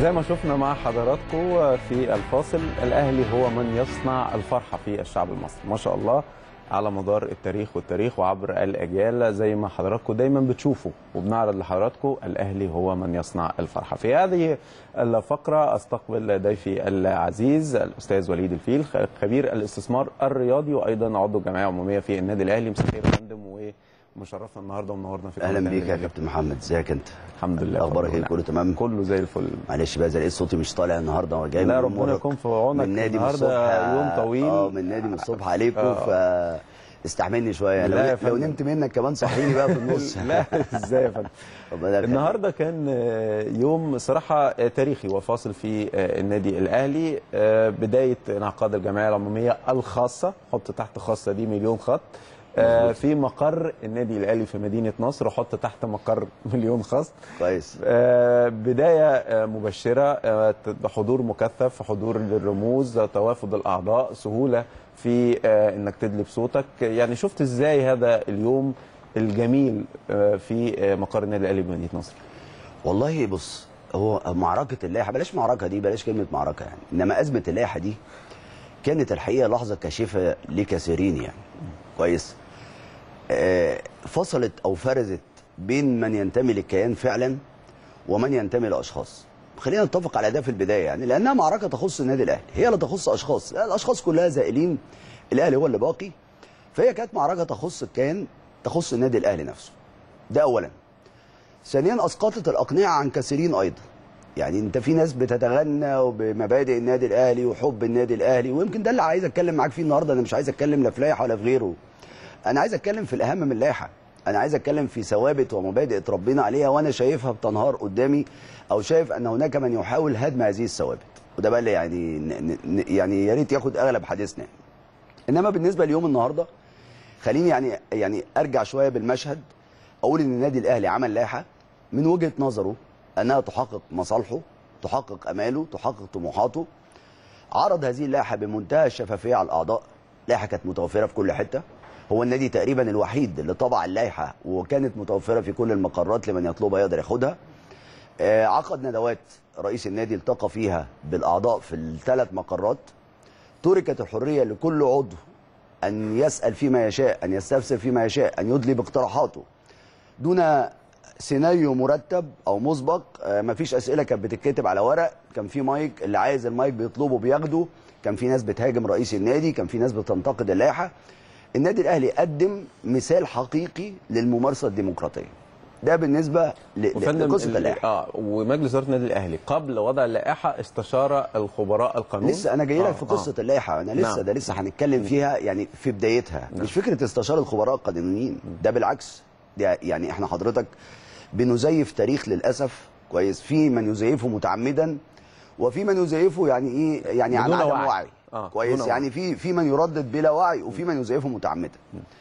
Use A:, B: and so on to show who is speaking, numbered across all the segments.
A: زي ما شفنا مع حضراتكم في الفاصل الاهلي هو من يصنع الفرحه في الشعب المصري ما شاء الله على مدار التاريخ والتاريخ وعبر الاجيال زي ما حضراتكم دايما بتشوفوا وبنعرض لحضراتكم الاهلي هو من يصنع الفرحه في هذه الفقره استقبل ضيفي العزيز الاستاذ وليد الفيل خبير الاستثمار الرياضي وايضا عضو الجمعيه العموميه في النادي الاهلي مساء الخير يا فندم ومشرفنا النهارده ومنورنا في
B: اهلا
A: قناة
B: بيك يا
A: الأهلي.
B: كابتن محمد ازيك انت
A: الحمد لله
B: اخبارك
A: بفضل
B: ايه
A: الله.
B: كله تمام
A: كله زي الفل
B: معلش بقى زي لقيت صوتي مش طالع النهارده هو جاي
A: لا
B: من
A: ربنا
B: مرهق.
A: يكون في عونك
B: من نادي من
A: النهارده
B: الصبح
A: يوم طويل
B: اه من نادي من الصبح عليكم
A: آه.
B: ف استحملني شويه
A: لا يا
B: لو, لو
A: فندم.
B: نمت منك كمان صحيني بقى في النص
A: لا ازاي يا فندم
B: ربنا يخليك.
A: النهارده كان آه، يوم صراحه آه، تاريخي وفاصل في آه، النادي الاهلي آه، بدايه انعقاد الجمعيه العموميه الخاصه حط تحت خاصه دي مليون خط آه، في مقر النادي الاهلي في مدينه نصر حط تحت مقر مليون خط
B: كويس
A: آه، بداية آه، مبشرة آه، حضور مكثف حضور للرموز توافد الأعضاء سهولة في آه، إنك تدلي بصوتك يعني شفت إزاي هذا اليوم الجميل آه، في آه، مقر النادي الأهلي بمدينة نصر
B: والله بص هو معركه اللائحه بلاش معركه دي بلاش كلمه معركه يعني انما ازمه اللائحه دي كانت الحقيقه لحظه كاشفه لكثيرين يعني كويس آه، فصلت او فرزت بين من ينتمي للكيان فعلا ومن ينتمي لاشخاص خلينا نتفق على ده في البدايه يعني لانها معركه تخص النادي الاهلي هي لا تخص اشخاص لا الاشخاص كلها زائلين الاهلي هو اللي باقي فهي كانت معركه تخص الكيان تخص النادي الاهلي نفسه ده اولا ثانيا اسقطت الاقنعه عن كثيرين ايضا يعني انت في ناس بتتغنى بمبادئ النادي الاهلي وحب النادي الاهلي ويمكن ده اللي عايز اتكلم معاك فيه النهارده انا مش عايز اتكلم لا في لائحه ولا في غيره انا عايز اتكلم في الاهم من اللائحه انا عايز اتكلم في ثوابت ومبادئ اتربينا عليها وانا شايفها بتنهار قدامي او شايف ان هناك من يحاول هدم هذه الثوابت وده بقى اللي يعني ن- ن- يعني يا ريت ياخد اغلب حديثنا انما بالنسبه ليوم النهارده خليني يعني يعني ارجع شويه بالمشهد اقول ان النادي الاهلي عمل لائحه من وجهه نظره انها تحقق مصالحه تحقق اماله تحقق طموحاته عرض هذه اللائحه بمنتهى الشفافيه على الاعضاء لائحه كانت متوفره في كل حته هو النادي تقريبا الوحيد اللي طبع اللائحه وكانت متوفره في كل المقرات لمن يطلبها يقدر ياخدها آه، عقد ندوات رئيس النادي التقى فيها بالاعضاء في الثلاث مقرات تركت الحريه لكل عضو ان يسال فيما يشاء ان يستفسر فيما يشاء ان يدلي باقتراحاته دون سيناريو مرتب او مسبق آه، مفيش اسئله كانت بتتكتب على ورق كان في مايك اللي عايز المايك بيطلبه بياخده كان في ناس بتهاجم رئيس النادي كان في ناس بتنتقد اللائحه النادي الاهلي قدم مثال حقيقي للممارسه الديمقراطيه ده بالنسبه ل-
A: وفندم
B: لقصه
A: ال-
B: اللائحه
A: اه ومجلس اداره النادي الاهلي قبل وضع اللائحه استشار الخبراء القانون
B: لسه انا جاي لك
A: آه،
B: في قصه
A: آه.
B: اللائحه انا لسه
A: نعم.
B: ده لسه هنتكلم فيها يعني في بدايتها
A: نعم.
B: مش فكره استشاره الخبراء القانونيين ده بالعكس ده يعني احنا حضرتك بنزيف تاريخ للاسف كويس في من يزيفه متعمدا وفي من يزيفه يعني ايه يعني عن
A: بدون
B: عدم
A: وعي.
B: وعي,
A: آه،
B: كويس
A: بدون
B: يعني في في من يردد بلا وعي وفي من يزيفه متعمدا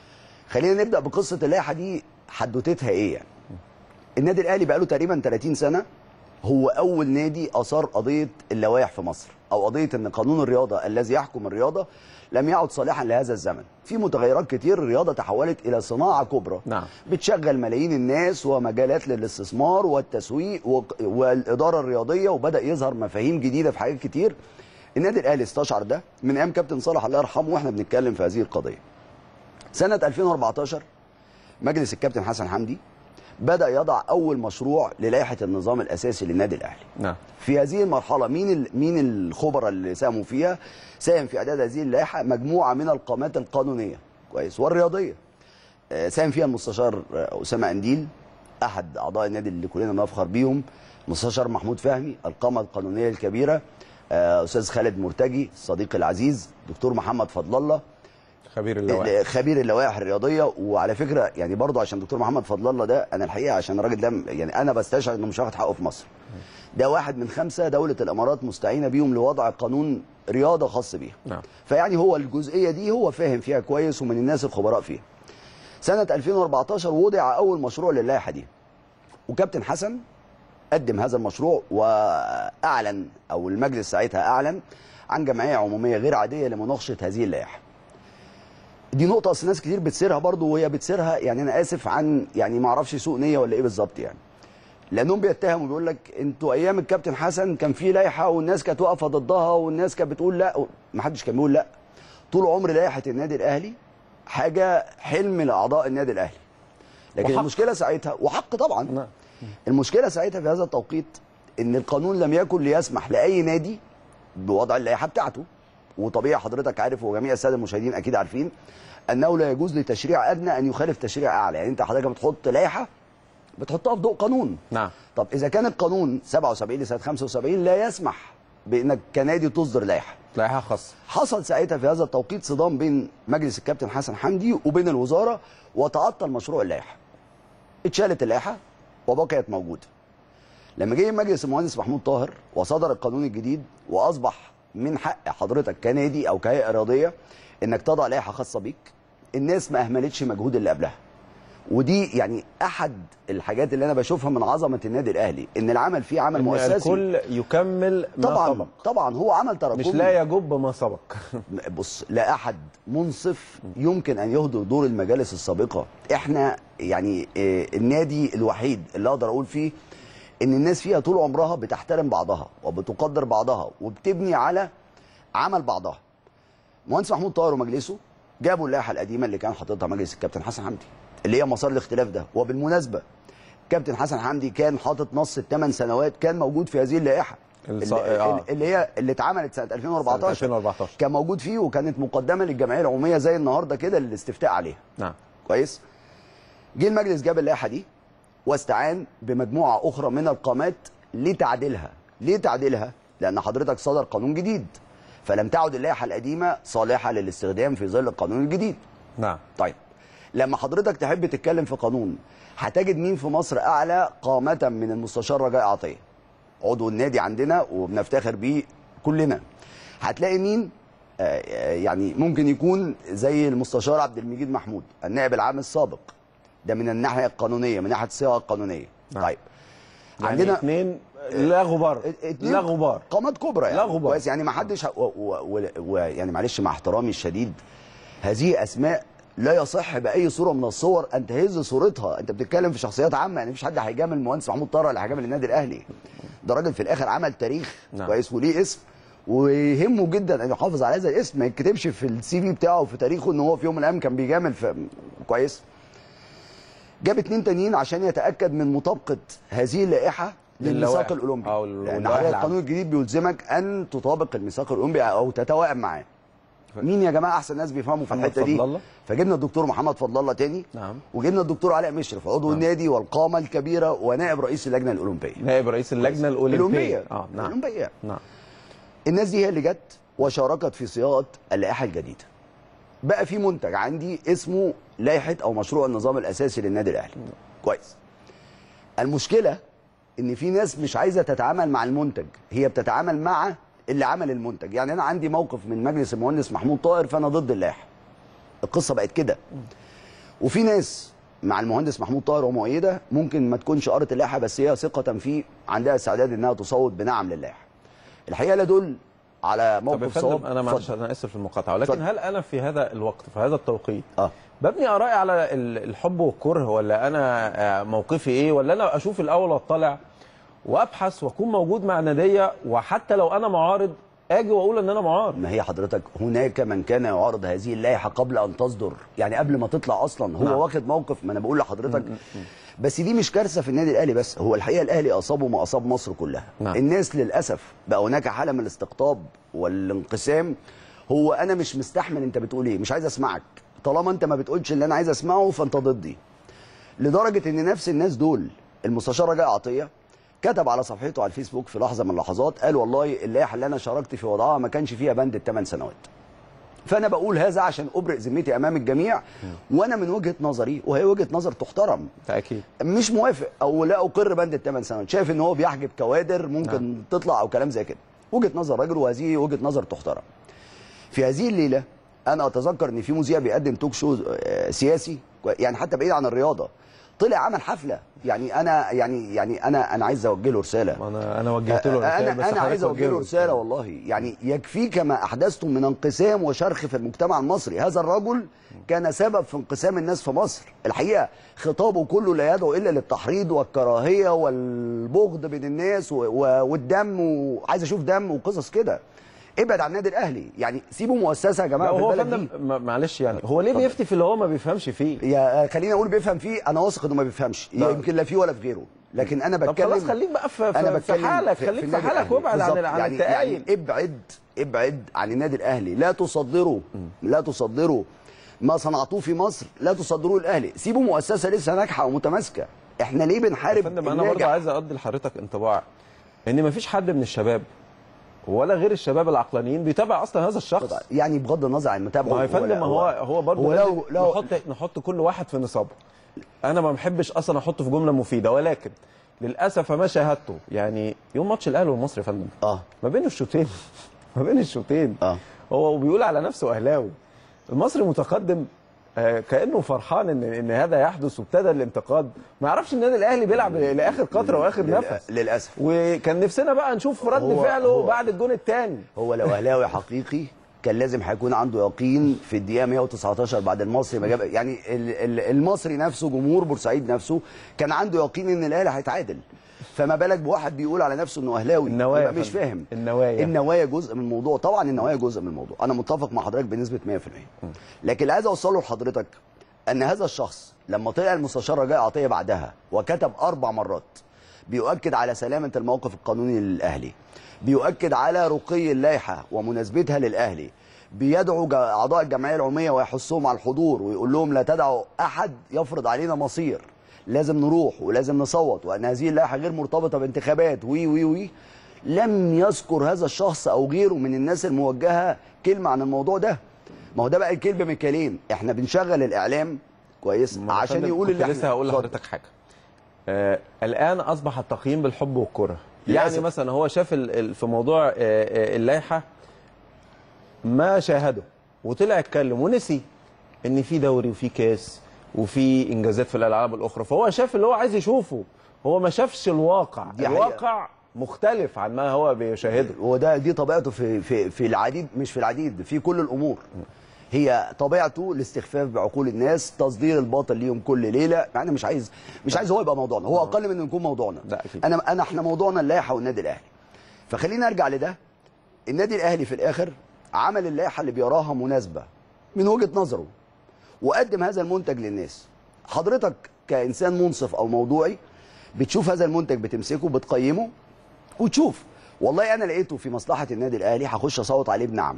B: خلينا نبدا بقصه اللائحه دي حدوتتها ايه يعني النادي الاهلي بقاله تقريبا 30 سنه هو اول نادي اثار قضيه اللوائح في مصر او قضيه ان قانون الرياضه الذي يحكم الرياضه لم يعد صالحا لهذا الزمن في متغيرات كتير الرياضه تحولت الى صناعه كبرى
A: نعم.
B: بتشغل ملايين الناس ومجالات للاستثمار والتسويق و- والاداره الرياضيه وبدا يظهر مفاهيم جديده في حاجات كتير النادي الاهلي استشعر ده من ايام كابتن صالح الله يرحمه واحنا بنتكلم في هذه القضيه سنه 2014 مجلس الكابتن حسن حمدي بدا يضع اول مشروع للائحه النظام الاساسي للنادي الاهلي
A: نعم
B: في هذه المرحله مين ال... مين الخبراء اللي ساهموا فيها ساهم في اعداد هذه اللائحه مجموعه من القامات القانونيه كويس والرياضيه آه، ساهم فيها المستشار آه، اسامه انديل احد اعضاء النادي اللي كلنا بنفخر بيهم المستشار محمود فهمي القامه القانونيه الكبيره آه، استاذ خالد مرتجي صديقي العزيز دكتور محمد فضل الله
A: خبير اللوائح
B: خبير اللوائح الرياضيه وعلى فكره يعني برضه عشان دكتور محمد فضل الله ده انا الحقيقه عشان الراجل ده يعني انا بستشعر انه مش واخد حقه في مصر ده واحد من خمسه دوله الامارات مستعينه بيهم لوضع قانون رياضه خاص بيها
A: نعم
B: فيعني هو الجزئيه دي هو فاهم فيها كويس ومن الناس الخبراء فيها سنه 2014 وضع اول مشروع للائحه دي وكابتن حسن قدم هذا المشروع واعلن او المجلس ساعتها اعلن عن جمعيه عموميه غير عاديه لمناقشه هذه اللائحه دي نقطة أصل ناس كتير بتسيرها برضو وهي بتسيرها يعني أنا آسف عن يعني ما أعرفش سوء نية ولا إيه بالظبط يعني. لانهم بيتهموا بيقول لك انتوا ايام الكابتن حسن كان في لائحه والناس كانت واقفه ضدها والناس كانت بتقول لا ما حدش كان بيقول لا طول عمر لائحه النادي الاهلي حاجه حلم لاعضاء النادي الاهلي لكن
A: وحق.
B: المشكله ساعتها وحق طبعا
A: نعم.
B: المشكله ساعتها في هذا التوقيت ان القانون لم يكن ليسمح لاي نادي بوضع اللائحه بتاعته وطبيعي حضرتك عارف وجميع الساده المشاهدين اكيد عارفين انه لا يجوز لتشريع ادنى ان يخالف تشريع اعلى يعني انت حضرتك بتحط لائحه بتحطها في ضوء قانون
A: نعم
B: طب اذا كان القانون 77 لسنه 75 لا يسمح بانك كنادي تصدر لائحه
A: لائحه خاصه
B: حصل ساعتها في هذا التوقيت صدام بين مجلس الكابتن حسن حمدي وبين الوزاره وتعطل مشروع اللائحه اتشالت اللائحه وبقيت موجوده لما جه مجلس المهندس محمود طاهر وصدر القانون الجديد واصبح من حق حضرتك كنادي او كهيئه رياضيه انك تضع لائحه خاصه بيك الناس ما اهملتش مجهود اللي قبلها ودي يعني احد الحاجات اللي انا بشوفها من عظمه النادي الاهلي ان العمل فيه عمل
A: إن
B: مؤسسي
A: الكل يكمل ما
B: طبعا
A: سبق
B: طبعا هو عمل تراكمي
A: مش لا يجب ما سبق
B: بص لا احد منصف يمكن ان يهدر دور المجالس السابقه احنا يعني آه، النادي الوحيد اللي اقدر اقول فيه ان الناس فيها طول عمرها بتحترم بعضها وبتقدر بعضها وبتبني على عمل بعضها مهندس محمود طاهر ومجلسه جابوا اللائحه القديمه اللي كان حاططها مجلس الكابتن حسن حمدي اللي هي مسار الاختلاف ده وبالمناسبه كابتن حسن حمدي كان حاطط نص الثمان سنوات كان موجود في هذه اللائحه
A: الص-
B: اللي,
A: آه.
B: اللي هي اللي اتعملت سنه 2014
A: سنة 2014
B: كان موجود فيه وكانت مقدمه للجمعيه العموميه زي النهارده كده للاستفتاء عليها
A: نعم
B: كويس جه المجلس جاب اللائحه دي واستعان بمجموعه اخرى من القامات لتعديلها ليه تعديلها لان حضرتك صدر قانون جديد فلم تعد اللائحه القديمه صالحه للاستخدام في ظل القانون الجديد
A: نعم
B: طيب لما حضرتك تحب تتكلم في قانون هتجد مين في مصر اعلى قامه من المستشار رجاء عطيه عضو النادي عندنا وبنفتخر بيه كلنا هتلاقي مين آه، آه، يعني ممكن يكون زي المستشار عبد المجيد محمود النائب العام السابق ده من الناحيه القانونيه من ناحيه الصياغه القانونيه
A: نعم.
B: طيب
A: يعني
B: عندنا
A: اثنين لا غبار
B: اتنين
A: لا غبار
B: قامات كبرى يعني
A: لا غبار.
B: كويس يعني ما حدش ه- و- و- و- ويعني معلش مع احترامي الشديد هذه اسماء لا يصح باي صوره من الصور ان تهز صورتها انت بتتكلم في شخصيات عامه يعني مفيش حد هيجامل المهندس محمود طارق ولا هيجامل النادي الاهلي ده راجل في الاخر عمل تاريخ
A: نعم.
B: كويس وليه اسم ويهمه جدا ان يحافظ على هذا الاسم ما يتكتبش في السي في بتاعه وفي تاريخه ان هو في يوم من الايام كان بيجامل في كويس جاب اتنين تانيين عشان يتاكد من مطابقه هذه اللائحه للميثاق
A: للوائح.
B: الاولمبي
A: أو ال-
B: لان
A: واللوائح
B: حضرتك
A: العامة.
B: القانون الجديد بيلزمك ان تطابق الميثاق الاولمبي او تتوائم معاه مين يا جماعه احسن ناس بيفهموا في
A: محمد
B: الحته دي
A: فضل الله.
B: فجبنا الدكتور محمد فضل الله تاني
A: نعم.
B: وجبنا الدكتور علاء مشرف عضو
A: نعم.
B: النادي والقامه الكبيره ونائب رئيس اللجنه الاولمبيه
A: نائب رئيس اللجنه الاولمبيه اه نعم
B: الاولمبيه
A: نعم
B: الناس دي هي اللي جت وشاركت في صياغه اللائحه الجديده بقى في منتج عندي اسمه لائحه او مشروع النظام الاساسي للنادي الاهلي كويس المشكله ان في ناس مش عايزه تتعامل مع المنتج هي بتتعامل مع اللي عمل المنتج يعني انا عندي موقف من مجلس المهندس محمود طاهر فانا ضد اللائحه القصه بقت كده وفي ناس مع المهندس محمود طاهر ومؤيده ممكن ما تكونش قرت اللائحه بس هي ثقه فيه عندها استعداد انها تصوت بنعم للائحه الحقيقه لا دول على
A: طب يا
B: موقف
A: فندم
B: صواب
A: انا معلش
B: اتفضل.
A: انا اسف في المقاطعه ولكن
B: اتفضل.
A: هل انا في هذا الوقت في هذا التوقيت
B: اه
A: ببني ارائي على ال- الحب والكره ولا انا آه، موقفي ايه ولا انا اشوف الاول واطلع وابحث واكون موجود مع ناديه وحتى لو انا معارض اجي واقول ان انا معارض
B: ما هي حضرتك هناك من كان يعارض هذه اللائحه قبل ان تصدر يعني قبل ما تطلع اصلا هو
A: نعم.
B: واخد موقف ما انا بقول لحضرتك بس دي مش كارثه في النادي الاهلي بس هو الحقيقه الاهلي اصابه ما اصاب مصر كلها
A: نعم.
B: الناس للاسف بقى هناك حاله من الاستقطاب والانقسام هو انا مش مستحمل انت بتقول ايه مش عايز اسمعك طالما انت ما بتقولش اللي انا عايز اسمعه فانت ضدي لدرجه ان نفس الناس دول المستشار رجاء عطيه كتب على صفحته على الفيسبوك في لحظه من اللحظات قال والله اللائحه اللي انا شاركت في وضعها ما كانش فيها بند الثمان سنوات فانا بقول هذا عشان ابرئ ذمتي امام الجميع وانا من وجهه نظري وهي وجهه نظر تحترم
A: تاكيد
B: مش موافق او لا اقر بند الثمان سنوات شايف ان هو بيحجب كوادر ممكن
A: نعم.
B: نعم. تطلع او كلام زي كده وجهه نظر راجل وهذه وجهه نظر تحترم في هذه الليله انا اتذكر ان في مذيع بيقدم توك شو آه، سياسي يعني حتى بعيد عن الرياضه طلع عمل حفله يعني انا يعني يعني انا انا عايز اوجه له رساله
A: ما انا انا وجهت له رسالة، بس
B: انا انا
A: حضرتك
B: عايز اوجه له
A: وجه
B: رساله والله يعني يكفيك ما احدثتم من انقسام وشرخ في المجتمع المصري هذا الرجل كان سبب في انقسام الناس في مصر الحقيقه خطابه كله لا يدعو الا للتحريض والكراهيه والبغض بين الناس و- و- والدم وعايز اشوف دم وقصص كده ابعد عن النادي الاهلي يعني سيبوا مؤسسه يا
A: لا
B: جماعه في
A: هو
B: البلد
A: فندم
B: دي
A: ما- معلش يعني هو ليه بيفتي في اللي هو ما بيفهمش فيه
B: يا خليني اقول بيفهم فيه انا واثق انه ما بيفهمش يمكن لا فيه ولا في غيره لكن انا
A: طب
B: بتكلم
A: خلاص خليك بقى في,
B: انا
A: في, في
B: بتكلم
A: حالك خليك في
B: النادي
A: حالك
B: الأهلي.
A: وابعد عن
B: بالظبط.
A: عن
B: يعني
A: التقايل
B: يعني ابعد ابعد عن النادي الاهلي لا تصدروا لا تصدروا ما صنعتوه في مصر لا تصدروه الاهلي سيبوا مؤسسه لسه ناجحه ومتماسكه احنا ليه
A: يا
B: بنحارب
A: فندم انا برضه
B: الناجح؟
A: عايز ادي لحضرتك انطباع ان مفيش حد من الشباب ولا غير الشباب العقلانيين بيتابع اصلا هذا الشخص
B: يعني بغض النظر عن المتابعه
A: ما هو يا فندم هو هو برضه
B: هو
A: لازم
B: لو لو
A: نحط نحط كل واحد في نصابه انا ما بحبش اصلا احطه في جمله مفيده ولكن للاسف ما شاهدته يعني يوم ماتش الاهلي والمصري يا فندم
B: اه
A: ما بين الشوطين ما بين الشوطين
B: اه
A: هو بيقول على نفسه اهلاوي المصري متقدم آه، كانه فرحان ان ان هذا يحدث وابتدى الانتقاد ما يعرفش النادي الاهلي بيلعب لاخر قطره واخر
B: لل-
A: نفس
B: للاسف
A: وكان نفسنا بقى نشوف رد
B: هو-
A: فعله
B: هو-
A: بعد الجون الثاني
B: هو لو اهلاوي حقيقي كان لازم هيكون عنده يقين في الدقيقه 119 بعد المصري ما جاب يعني ال- ال- المصري نفسه جمهور بورسعيد نفسه كان عنده يقين ان الاهلي هيتعادل فما بالك بواحد بيقول على نفسه انه اهلاوي
A: النوايا
B: يبقى
A: يا
B: مش
A: فندم.
B: فاهم
A: النوايا.
B: النوايا جزء من الموضوع طبعا النوايا جزء من الموضوع انا متفق مع حضرتك بنسبه 100% لكن اللي عايز اوصله لحضرتك ان هذا الشخص لما طلع المستشار رجاء عطيه بعدها وكتب اربع مرات بيؤكد على سلامه الموقف القانوني للاهلي بيؤكد على رقي اللائحه ومناسبتها للاهلي بيدعو جا- اعضاء الجمعيه العموميه ويحثهم على الحضور ويقول لهم لا تدعوا احد يفرض علينا مصير لازم نروح ولازم نصوت وان هذه اللائحه غير مرتبطه بانتخابات وي وي وي لم يذكر هذا الشخص او غيره من الناس الموجهه كلمه عن الموضوع ده ما هو ده بقى الكلب بمكيالين احنا بنشغل الاعلام كويس
A: ما
B: عشان
A: فندم
B: يقول
A: كنت
B: اللي
A: لسه هقول
B: اتفضل.
A: لحضرتك حاجه آه الان اصبح التقييم بالحب والكره يعني
B: للأسف.
A: مثلا هو شاف ال- ال- في موضوع آه، آه، اللائحه ما شاهده وطلع اتكلم ونسي ان في دوري وفي كاس وفي انجازات في الالعاب الاخرى فهو شاف اللي هو عايز يشوفه هو ما شافش الواقع
B: دي حقيقة.
A: الواقع مختلف عن ما هو بيشاهده
B: وده دي طبيعته في في في العديد مش في العديد في كل الامور هي طبيعته الاستخفاف بعقول الناس تصدير الباطل ليهم كل ليله مع انا مش عايز مش عايز هو يبقى موضوعنا هو اقل من انه يكون موضوعنا
A: ده أكيد.
B: انا انا احنا موضوعنا اللائحه والنادي الاهلي فخلينا ارجع لده النادي الاهلي في الاخر عمل اللائحه اللي بيراها مناسبه من وجهه نظره وقدم هذا المنتج للناس حضرتك كانسان منصف او موضوعي بتشوف هذا المنتج بتمسكه بتقيمه وتشوف والله انا لقيته في مصلحه النادي الاهلي هخش اصوت عليه بنعم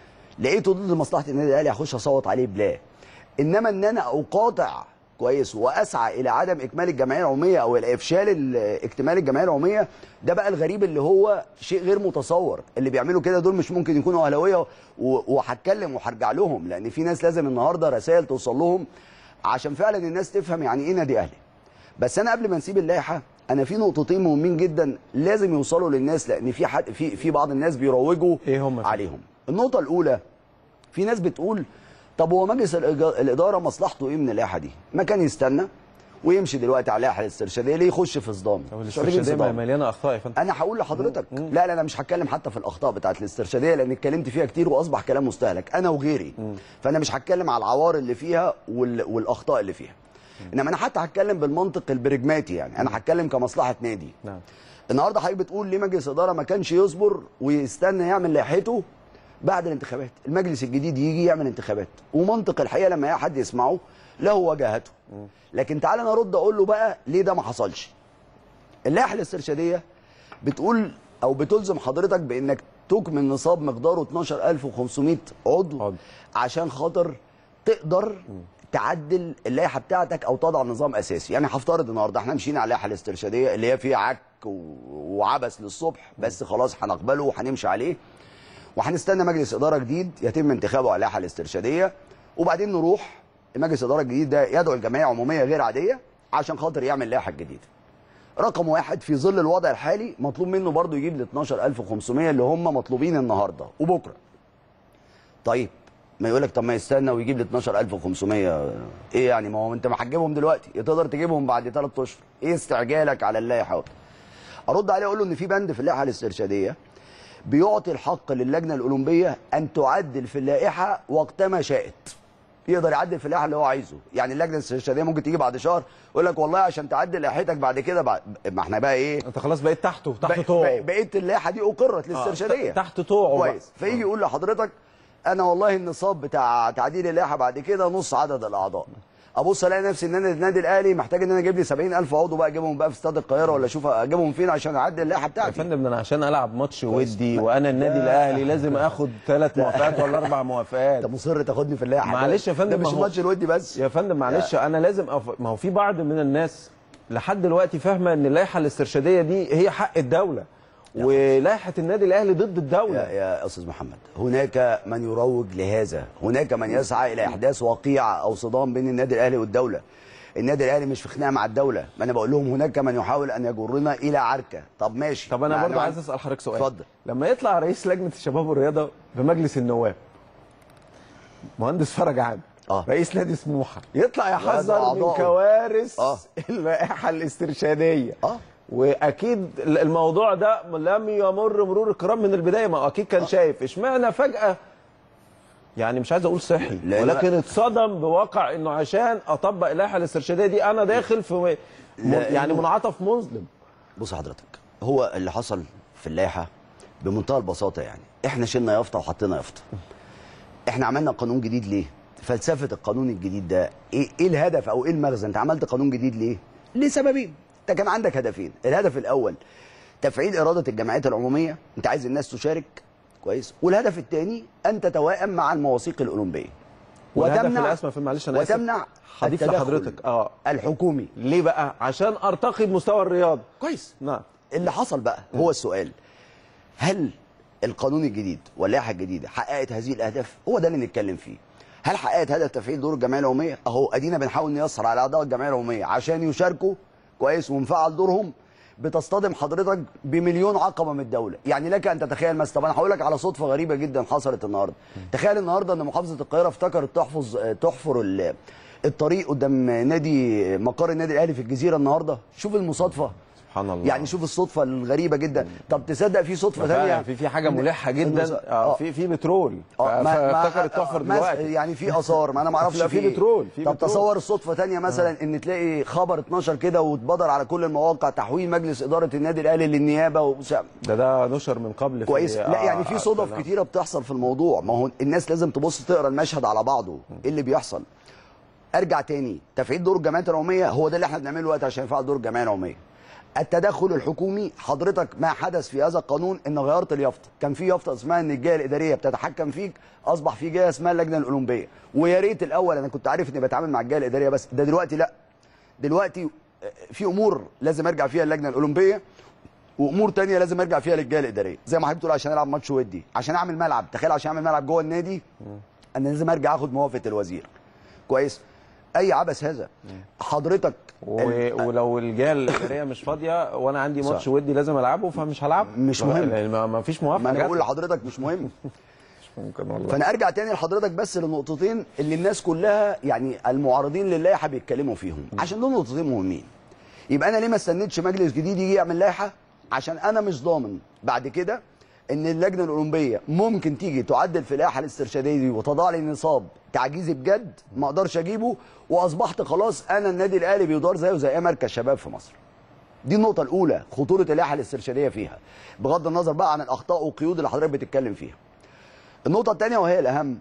B: لقيته ضد مصلحه النادي الاهلي هخش اصوت عليه بلا انما ان انا اقاطع كويس واسعى الى عدم اكمال الجمعيه العموميه او الى افشال ال- اكتمال الجمعيه العموميه ده بقى الغريب اللي هو شيء غير متصور اللي بيعملوا كده دول مش ممكن يكونوا اهلاويه و- وهتكلم وهرجع لهم لان في ناس لازم النهارده رسائل توصل لهم عشان فعلا الناس تفهم يعني ايه نادي اهلي بس انا قبل ما نسيب اللائحه انا في نقطتين مهمين جدا لازم يوصلوا للناس لان في حد في في بعض الناس بيروجوا
A: إيه هم؟
B: عليهم النقطه الاولى في ناس بتقول طب هو مجلس الإج- الاداره مصلحته ايه من اللائحه دي ما كان يستنى ويمشي دلوقتي على اللائحه الاسترشاديه ليه يخش في صدام
A: طب
B: مش محتاجين
A: الاسترشاديه
B: صدام.
A: مليانه اخطاء يا فندم
B: انا هقول لحضرتك لا لا انا مش هتكلم حتى في الاخطاء بتاعت الاسترشاديه لان اتكلمت فيها كتير واصبح كلام مستهلك انا وغيري فانا مش هتكلم على العوار اللي فيها وال... والاخطاء اللي فيها انما انا حتى هتكلم بالمنطق البرجماتي يعني انا هتكلم كمصلحه نادي
A: نعم
B: النهارده حضرتك بتقول ليه مجلس اداره ما كانش يصبر ويستنى يعمل لائحته بعد الانتخابات المجلس الجديد يجي يعمل انتخابات ومنطق الحقيقه لما اي حد يسمعه له وجهته لكن تعالى انا ارد اقول له بقى ليه ده ما حصلش اللائحه الاسترشاديه بتقول او بتلزم حضرتك بانك تكمل نصاب مقداره 12500 عضو
A: عضو.
B: عشان خاطر تقدر تعدل اللائحه بتاعتك او تضع نظام اساسي يعني هفترض النهارده احنا مشينا على اللائحه الاسترشاديه اللي هي فيها عك و- وعبث للصبح بس خلاص هنقبله وهنمشي عليه وهنستنى مجلس اداره جديد يتم انتخابه على اللائحه الاسترشاديه وبعدين نروح مجلس الاداره الجديد ده يدعو الجمعيه عموميه غير عاديه عشان خاطر يعمل لائحه جديده رقم واحد في ظل الوضع الحالي مطلوب منه برضه يجيب ال 12500 اللي هم مطلوبين النهارده وبكره. طيب ما يقول لك طب ما يستنى ويجيب لي 12500 ايه يعني ما هو انت محجبهم دلوقتي تقدر تجيبهم بعد ثلاث اشهر ايه استعجالك على اللائحه ارد عليه اقول له ان في بند في اللائحه الاسترشاديه بيعطي الحق للجنه الاولمبيه ان تعدل في اللائحه وقتما شاءت يقدر يعدل في اللائحه اللي هو عايزه يعني اللجنه الاسترشاديه ممكن تيجي بعد شهر يقول لك والله عشان تعدل لائحتك بعد كده بعد ما احنا بقى ايه
A: انت خلاص بقيت تحته تحت
B: بق-
A: طوعه
B: بق- بقيت اللائحه دي اقرت للاسترشاديه
A: تحت طوعه بقى.
B: كويس فيجي يقول لحضرتك انا والله النصاب بتاع تعديل اللائحه بعد كده نص عدد الاعضاء ابص الاقي نفسي ان انا النادي الاهلي محتاج ان انا اجيب لي 70000 عضو بقى اجيبهم بقى في استاد القاهره ولا اشوف اجيبهم فين عشان اعدل اللائحه
A: يا
B: بتاعتي
A: فندم ده انا عشان العب ماتش ودي وانا النادي الاهلي لازم اخد ثلاث موافقات ولا اربع موافقات
B: انت مصر تاخدني في اللائحه
A: معلش يا فندم
B: ده مش
A: ما هو-
B: الماتش الودي بس
A: يا فندم معلش انا لازم أف... ما هو في بعض من الناس لحد دلوقتي فاهمه ان اللائحه الاسترشاديه دي هي حق الدوله ولائحه النادي الاهلي ضد الدوله
B: يا, يا استاذ محمد هناك من يروج لهذا هناك من يسعى الى احداث وقيعه او صدام بين النادي الاهلي والدوله النادي الاهلي مش في خناقه مع الدوله ما انا بقول لهم هناك من يحاول ان يجرنا الى عركه طب ماشي
A: طب انا
B: ما
A: برضه عايز اسال حضرتك سؤال
B: اتفضل.
A: لما يطلع رئيس لجنه الشباب والرياضه بمجلس النواب مهندس فرج عام
B: آه.
A: رئيس نادي سموحه يطلع
B: وهذا
A: يحذر من
B: أعضائه.
A: كوارث
B: آه.
A: اللائحه الاسترشاديه
B: اه
A: واكيد الموضوع ده لم يمر مرور الكرام من البدايه ما هو اكيد كان شايف اشمعنى فجاه يعني مش عايز اقول صحي
B: لأن-
A: ولكن اتصدم بواقع انه عشان اطبق اللائحه الاسترشاديه دي انا داخل في م-
B: لأنه-
A: يعني منعطف مظلم
B: بص حضرتك هو اللي حصل في اللائحه بمنتهى البساطه يعني احنا شلنا يافطه وحطينا يافطه احنا عملنا قانون جديد ليه فلسفه القانون الجديد ده ايه ايه الهدف او ايه المغزى انت عملت قانون جديد ليه لسببين انت كان عندك هدفين الهدف الاول تفعيل اراده الجمعيات العموميه انت عايز الناس تشارك كويس والهدف الثاني ان تتوائم مع المواثيق الاولمبيه
A: والهدف الاسمى في معلش انا آسف.
B: وتمنع
A: هضيف
B: التدخل
A: لحضرتك اه
B: الحكومي
A: ليه بقى عشان ارتقي بمستوى الرياضه
B: كويس
A: نعم
B: اللي حصل بقى هو السؤال هل القانون الجديد واللائحه الجديده حققت هذه الاهداف هو ده اللي نتكلم فيه هل حققت هدف تفعيل دور الجمعيه العموميه اهو ادينا بنحاول نيسر على اعضاء الجمعيه العموميه عشان يشاركوا كويس ونفعل دورهم بتصطدم حضرتك بمليون عقبه من الدوله يعني لك ان تتخيل مثلا طب انا هقول لك على صدفه غريبه جدا حصلت النهارده تخيل النهارده ان محافظه القاهره افتكرت تحفظ تحفر ال- الطريق قدام نادي مقر النادي الاهلي في الجزيره النهارده شوف المصادفه
A: سبحان الله
B: يعني شوف الصدفه الغريبه جدا طب تصدق في صدفه
A: فعلا
B: ثانيه
A: في في حاجه ملحه جدا
B: المس-
A: آه في في بترول
B: آه، ما- ما-
A: فافتكرت تحفر
B: ما-
A: دلوقتي
B: يعني في اثار ما انا ما اعرفش
A: لا، في
B: إيه.
A: بترول، في
B: طب
A: بترول.
B: تصور الصدفه ثانيه مثلا ان تلاقي خبر 12 كده واتبدر على كل المواقع تحويل مجلس اداره النادي الاهلي للنيابه وس...
A: ده ده نشر من قبل في-
B: كويس لا
A: آه،
B: يعني في
A: آه،
B: صدف
A: آه.
B: كتيره بتحصل في الموضوع ما هو الناس لازم تبص تقرا المشهد على بعضه ايه اللي بيحصل ارجع تاني تفعيل دور الجمعيات العموميه هو ده اللي احنا بنعمله دلوقتي عشان يفعل دور الجمعيه العموميه التدخل الحكومي حضرتك ما حدث في هذا القانون ان غيرت اليافطه كان في يافطه اسمها ان الجهه الاداريه بتتحكم فيك اصبح في جهه اسمها اللجنه الاولمبيه ويا ريت الاول انا كنت عارف اني بتعامل مع الجهه الاداريه بس ده دلوقتي لا دلوقتي في امور لازم ارجع فيها اللجنه الاولمبيه وامور تانية لازم ارجع فيها للجهه الاداريه زي ما حضرتك بتقول عشان العب ماتش ودي عشان اعمل ملعب تخيل عشان اعمل ملعب جوه النادي انا لازم ارجع اخد موافقه الوزير كويس اي عبث هذا حضرتك
A: و...
B: ال-
A: ولو الجهه الاداريه مش فاضيه وانا عندي ماتش
B: صح.
A: ودي لازم العبه فمش هلعبه
B: مش مهم.
A: لأن ما ما فيش موافقه
B: ما انا
A: جات.
B: بقول لحضرتك مش مهم
A: ممكن والله
B: فانا ارجع تاني لحضرتك بس للنقطتين اللي الناس كلها يعني المعارضين للائحه بيتكلموا فيهم عشان دول نقطتين مهمين يبقى انا ليه ما استنيتش مجلس جديد يجي يعمل لائحه عشان انا مش ضامن بعد كده ان اللجنه الاولمبيه ممكن تيجي تعدل في اللائحه الاسترشاديه دي وتضع لي نصاب تعجيزي بجد ما اقدرش اجيبه واصبحت خلاص انا النادي الاهلي بيدار زيه زي اي مركز شباب في مصر دي النقطة الأولى خطورة اللائحة الاسترشادية فيها بغض النظر بقى عن الأخطاء والقيود اللي حضرتك بتتكلم فيها. النقطة الثانية وهي الأهم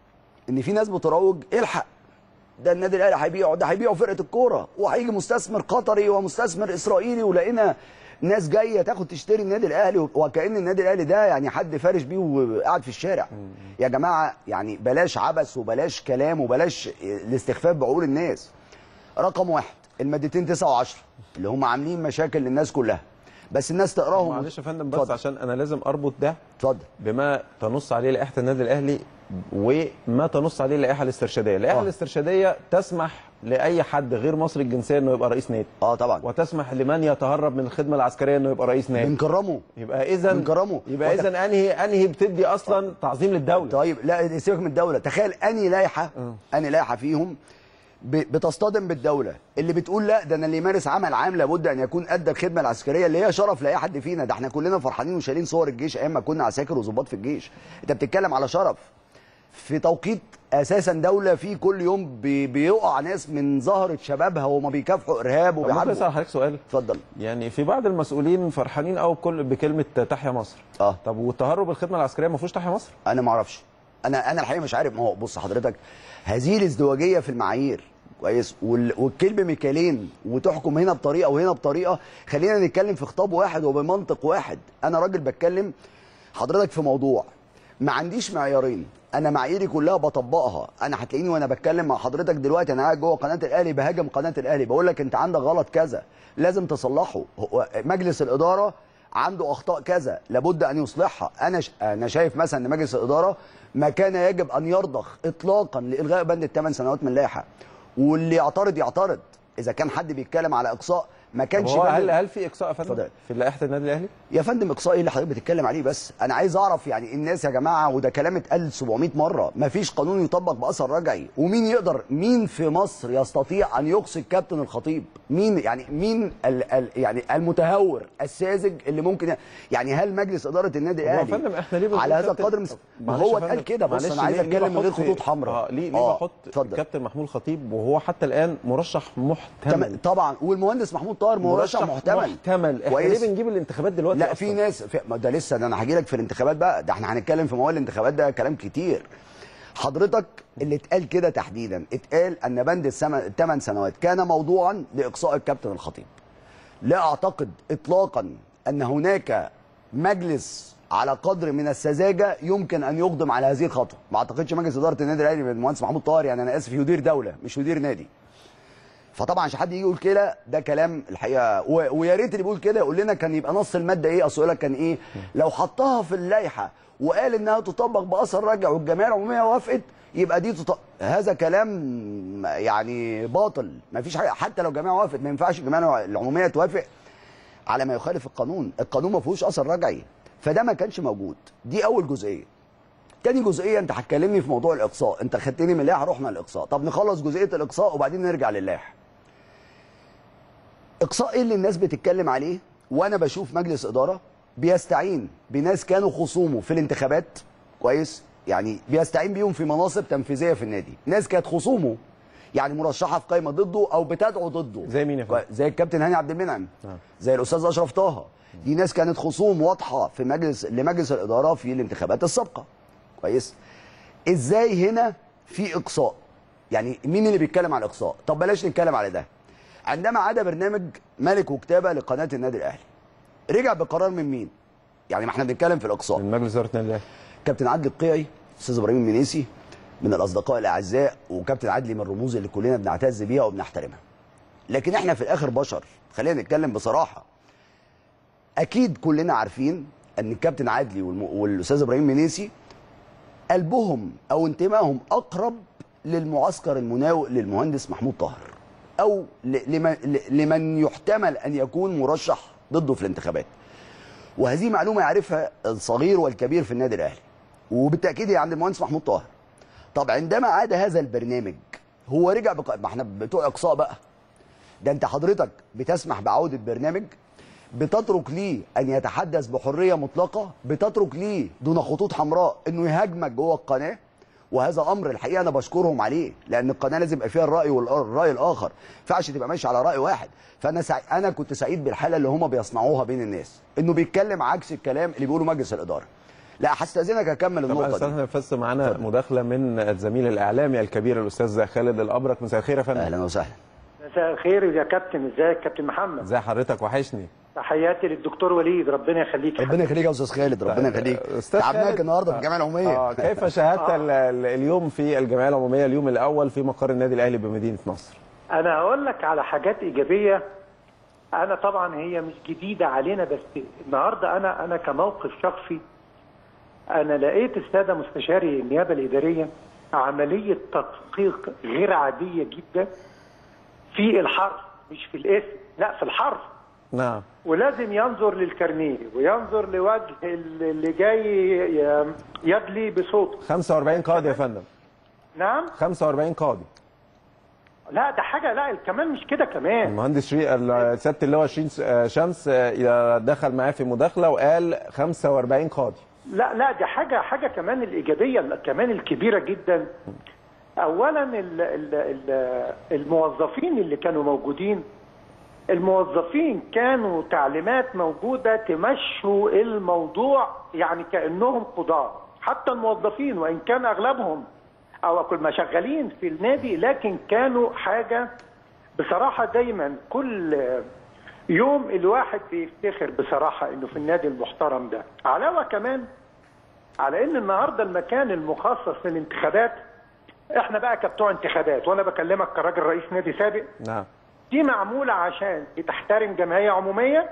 B: إن في ناس بتروج الحق ده النادي الأهلي هيبيعه ده هيبيعوا فرقة الكورة وهيجي مستثمر قطري ومستثمر إسرائيلي ولقينا ناس جاية تاخد تشتري النادي الأهلي وكأن النادي الأهلي ده يعني حد فارش بيه وقاعد في الشارع. يا جماعة يعني بلاش عبث وبلاش كلام وبلاش الاستخفاف بعقول الناس. رقم واحد المادتين 9 و10 اللي هم عاملين مشاكل للناس كلها بس الناس تقراهم
A: معلش يا فندم بس
B: اتفضل.
A: عشان انا لازم اربط ده
B: اتفضل
A: بما تنص عليه لائحه النادي الاهلي وما تنص عليه اللائحه الاسترشاديه، اللائحه
B: آه.
A: الاسترشاديه تسمح لاي حد غير مصري الجنسيه انه يبقى رئيس نادي
B: اه طبعا
A: وتسمح لمن يتهرب من الخدمه العسكريه انه يبقى رئيس نادي
B: بنكرمه
A: يبقى اذا
B: بنكرمه.
A: يبقى
B: وت-
A: اذا انهي انهي بتدي اصلا تعظيم للدوله
B: طيب لا سيبك من الدوله تخيل اني لائحه اني لائحه فيهم ب- بتصطدم بالدوله اللي بتقول لا ده انا اللي يمارس عمل عام لابد ان يكون ادى الخدمه العسكريه اللي هي شرف لاي حد فينا ده احنا كلنا فرحانين وشايلين صور الجيش ايام ما كنا عساكر وظباط في الجيش انت بتتكلم على شرف في توقيت اساسا دوله فيه كل يوم بي- بيقع ناس من زهره شبابها وما بيكافحوا ارهاب
A: طب ممكن
B: وبيحاربوا
A: اسال حضرتك سؤال
B: اتفضل
A: يعني في بعض المسؤولين فرحانين قوي بكل بكلمه تحيا مصر
B: اه
A: طب والتهرب الخدمه العسكريه ما فيهوش تحيا مصر
B: انا ما اعرفش انا انا الحقيقه مش عارف ما هو بص حضرتك هذه الازدواجيه في المعايير كويس وال- والكلمه ميكالين وتحكم هنا بطريقه وهنا بطريقه خلينا نتكلم في خطاب واحد وبمنطق واحد انا راجل بتكلم حضرتك في موضوع ما عنديش معيارين انا معاييري كلها بطبقها انا هتلاقيني وانا بتكلم مع حضرتك دلوقتي انا قاعد جوه قناه الاهلي بهاجم قناه الاهلي بقول لك انت عندك غلط كذا لازم تصلحه هو مجلس الاداره عنده اخطاء كذا لابد ان يصلحها انا ش... انا شايف مثلا ان مجلس الاداره ما كان يجب ان يرضخ اطلاقا لالغاء بند الثمان سنوات من اللائحه واللي يعترض يعترض اذا كان حد بيتكلم على اقصاء ما
A: طب
B: كانش
A: هو
B: بند-
A: هل هل في اقصاء يا فندم
B: اتفضل.
A: في لائحه النادي الاهلي؟
B: يا فندم اقصاء ايه اللي حضرتك بتتكلم عليه بس انا عايز اعرف يعني الناس يا جماعه وده كلام اتقال 700 مره مفيش قانون يطبق باثر رجعي ومين يقدر مين في مصر يستطيع ان يقصي الكابتن الخطيب مين يعني مين ال ال يعني المتهور الساذج اللي ممكن ي- يعني هل مجلس اداره النادي
A: هو يا
B: الاهلي
A: فندم احنا ليه بنقول
B: على هذا
A: كابتن-
B: القدر مس... ما
A: معلش
B: هو
A: يا
B: اتقال
A: فندم،
B: كده بص
A: معلش
B: انا عايز
A: ليه- ليه
B: اتكلم من غير
A: بحط-
B: خطوط حمراء
A: اه ليه ليه
B: آه،
A: بحط
B: اتفضل
A: الكابتن محمود خطيب وهو حتى الان مرشح
B: تم-
A: محتمل
B: طبعا والمهندس محمود طاهر مرشح محتمل
A: محتمل احنا
B: كويس.
A: ليه بنجيب الانتخابات دلوقتي
B: لا
A: أصلاً؟
B: في ناس في ما ده لسه ده انا هاجي لك في الانتخابات بقى ده احنا هنتكلم في موال الانتخابات ده كلام كتير حضرتك اللي اتقال كده تحديدا اتقال ان بند الثمان سنوات كان موضوعا لاقصاء الكابتن الخطيب لا اعتقد اطلاقا ان هناك مجلس على قدر من السذاجه يمكن ان يقدم على هذه الخطوه ما اعتقدش مجلس اداره النادي الاهلي بالمهندس محمود طاهر يعني انا اسف يدير دوله مش يدير نادي فطبعا عشان حد يجي يقول كده ده كلام الحقيقه و- ويا ريت اللي بيقول كده يقول لنا كان يبقى نص الماده ايه اصل يقول لك كان ايه لو حطها في اللائحه وقال انها تطبق باثر رجع والجمعيه العموميه وافقت يبقى دي تط... هذا كلام يعني باطل ما فيش حاجه حتى لو الجمعيه وافقت ما ينفعش الجمعيه العموميه توافق على ما يخالف القانون القانون ما فيهوش اثر رجعي فده ما كانش موجود دي اول جزئيه تاني جزئيه انت هتكلمني في موضوع الاقصاء انت خدتني من اللائحه رحنا للاقصاء طب نخلص جزئيه الاقصاء وبعدين نرجع للائحه اقصاء ايه اللي الناس بتتكلم عليه وانا بشوف مجلس اداره بيستعين بناس كانوا خصومه في الانتخابات كويس يعني بيستعين بيهم في مناصب تنفيذيه في النادي ناس كانت خصومه يعني مرشحه في قائمه ضده او بتدعو ضده
A: زي مين يا فندم؟
B: زي الكابتن هاني عبد المنعم
A: نعم.
B: زي الاستاذ اشرف طه دي ناس كانت خصوم واضحه في مجلس لمجلس الاداره في الانتخابات السابقه كويس ازاي هنا في اقصاء يعني مين اللي بيتكلم على الاقصاء طب بلاش نتكلم على ده عندما عاد برنامج ملك وكتابه لقناه النادي الاهلي رجع بقرار من مين يعني ما احنا بنتكلم في الاقصاء
A: من مجلس اداره النادي الاهلي
B: كابتن عدلي القيعي استاذ ابراهيم المنيسي من الاصدقاء الاعزاء وكابتن عدلي من الرموز اللي كلنا بنعتز بيها وبنحترمها لكن احنا في الاخر بشر خلينا نتكلم بصراحه اكيد كلنا عارفين ان الكابتن عدلي والم... والاستاذ ابراهيم منيسي قلبهم او انتمائهم اقرب للمعسكر المناوئ للمهندس محمود طاهر او ل... لمن... ل... لمن يحتمل ان يكون مرشح ضده في الانتخابات وهذه معلومه يعرفها الصغير والكبير في النادي الاهلي وبالتاكيد هي عند المهندس محمود طاهر طب عندما عاد هذا البرنامج هو رجع بق... ما احنا بتوع اقصاء بقى ده انت حضرتك بتسمح بعوده برنامج بتترك ليه ان يتحدث بحريه مطلقه بتترك ليه دون خطوط حمراء انه يهاجمك جوه القناه وهذا امر الحقيقه انا بشكرهم عليه لان القناه لازم يبقى فيها الراي والراي الاخر ما ينفعش تبقى ماشي على راي واحد فانا سع... انا كنت سعيد بالحاله اللي هم بيصنعوها بين الناس انه بيتكلم عكس الكلام اللي بيقوله مجلس الاداره لا هستاذنك اكمل
A: طب
B: النقطه
A: استاذ
B: دي
A: بس معانا مداخله من الزميل الاعلامي الكبير الاستاذ خالد الابرك مساء الخير يا فندم
B: اهلا وسهلا
C: مساء الخير يا كابتن ازيك كابتن محمد
A: ازي حضرتك وحشني
C: تحياتي للدكتور وليد ربنا يخليك يا
B: ربنا يخليك يا استاذ خالد ربنا يخليك
A: أستاذ
B: تعبناك
A: خالد.
B: النهارده في الجامعه العموميه
A: اه كيف شاهدت ال- ال- اليوم في الجمعيه العموميه اليوم الاول في مقر النادي الاهلي بمدينه نصر
C: انا هقول لك على حاجات ايجابيه انا طبعا هي مش جديده علينا بس النهارده انا انا كموقف شخصي انا لقيت الساده مستشاري النيابه الاداريه عمليه تدقيق غير عاديه جدا في الحرف مش في الاسم لا في الحرف
A: نعم
C: ولازم ينظر للكارنيه وينظر لوجه اللي جاي ي- يدلي بصوته
A: 45 قاضي يا فندم
C: نعم
A: 45 قاضي
C: لا ده حاجه لا كمان مش كده كمان
A: المهندس شريق ال- سياده اللواء شيرين س- آه، شمس آه، دخل معاه في مداخله وقال 45 قاضي
C: لا لا دي حاجه حاجه كمان الايجابيه كمان الكبيره جدا اولا ال ال ال الموظفين اللي كانوا موجودين الموظفين كانوا تعليمات موجوده تمشوا الموضوع يعني كانهم قضاه حتى الموظفين وان كان اغلبهم او كل ما شغالين في النادي لكن كانوا حاجه بصراحه دايما كل يوم الواحد بيفتخر بصراحه انه في النادي المحترم ده علاوه كمان على ان النهارده المكان المخصص للانتخابات احنا بقى كبتوع انتخابات وانا بكلمك كراجل رئيس نادي سابق
A: نعم
C: دي معمولة عشان بتحترم جمعية عمومية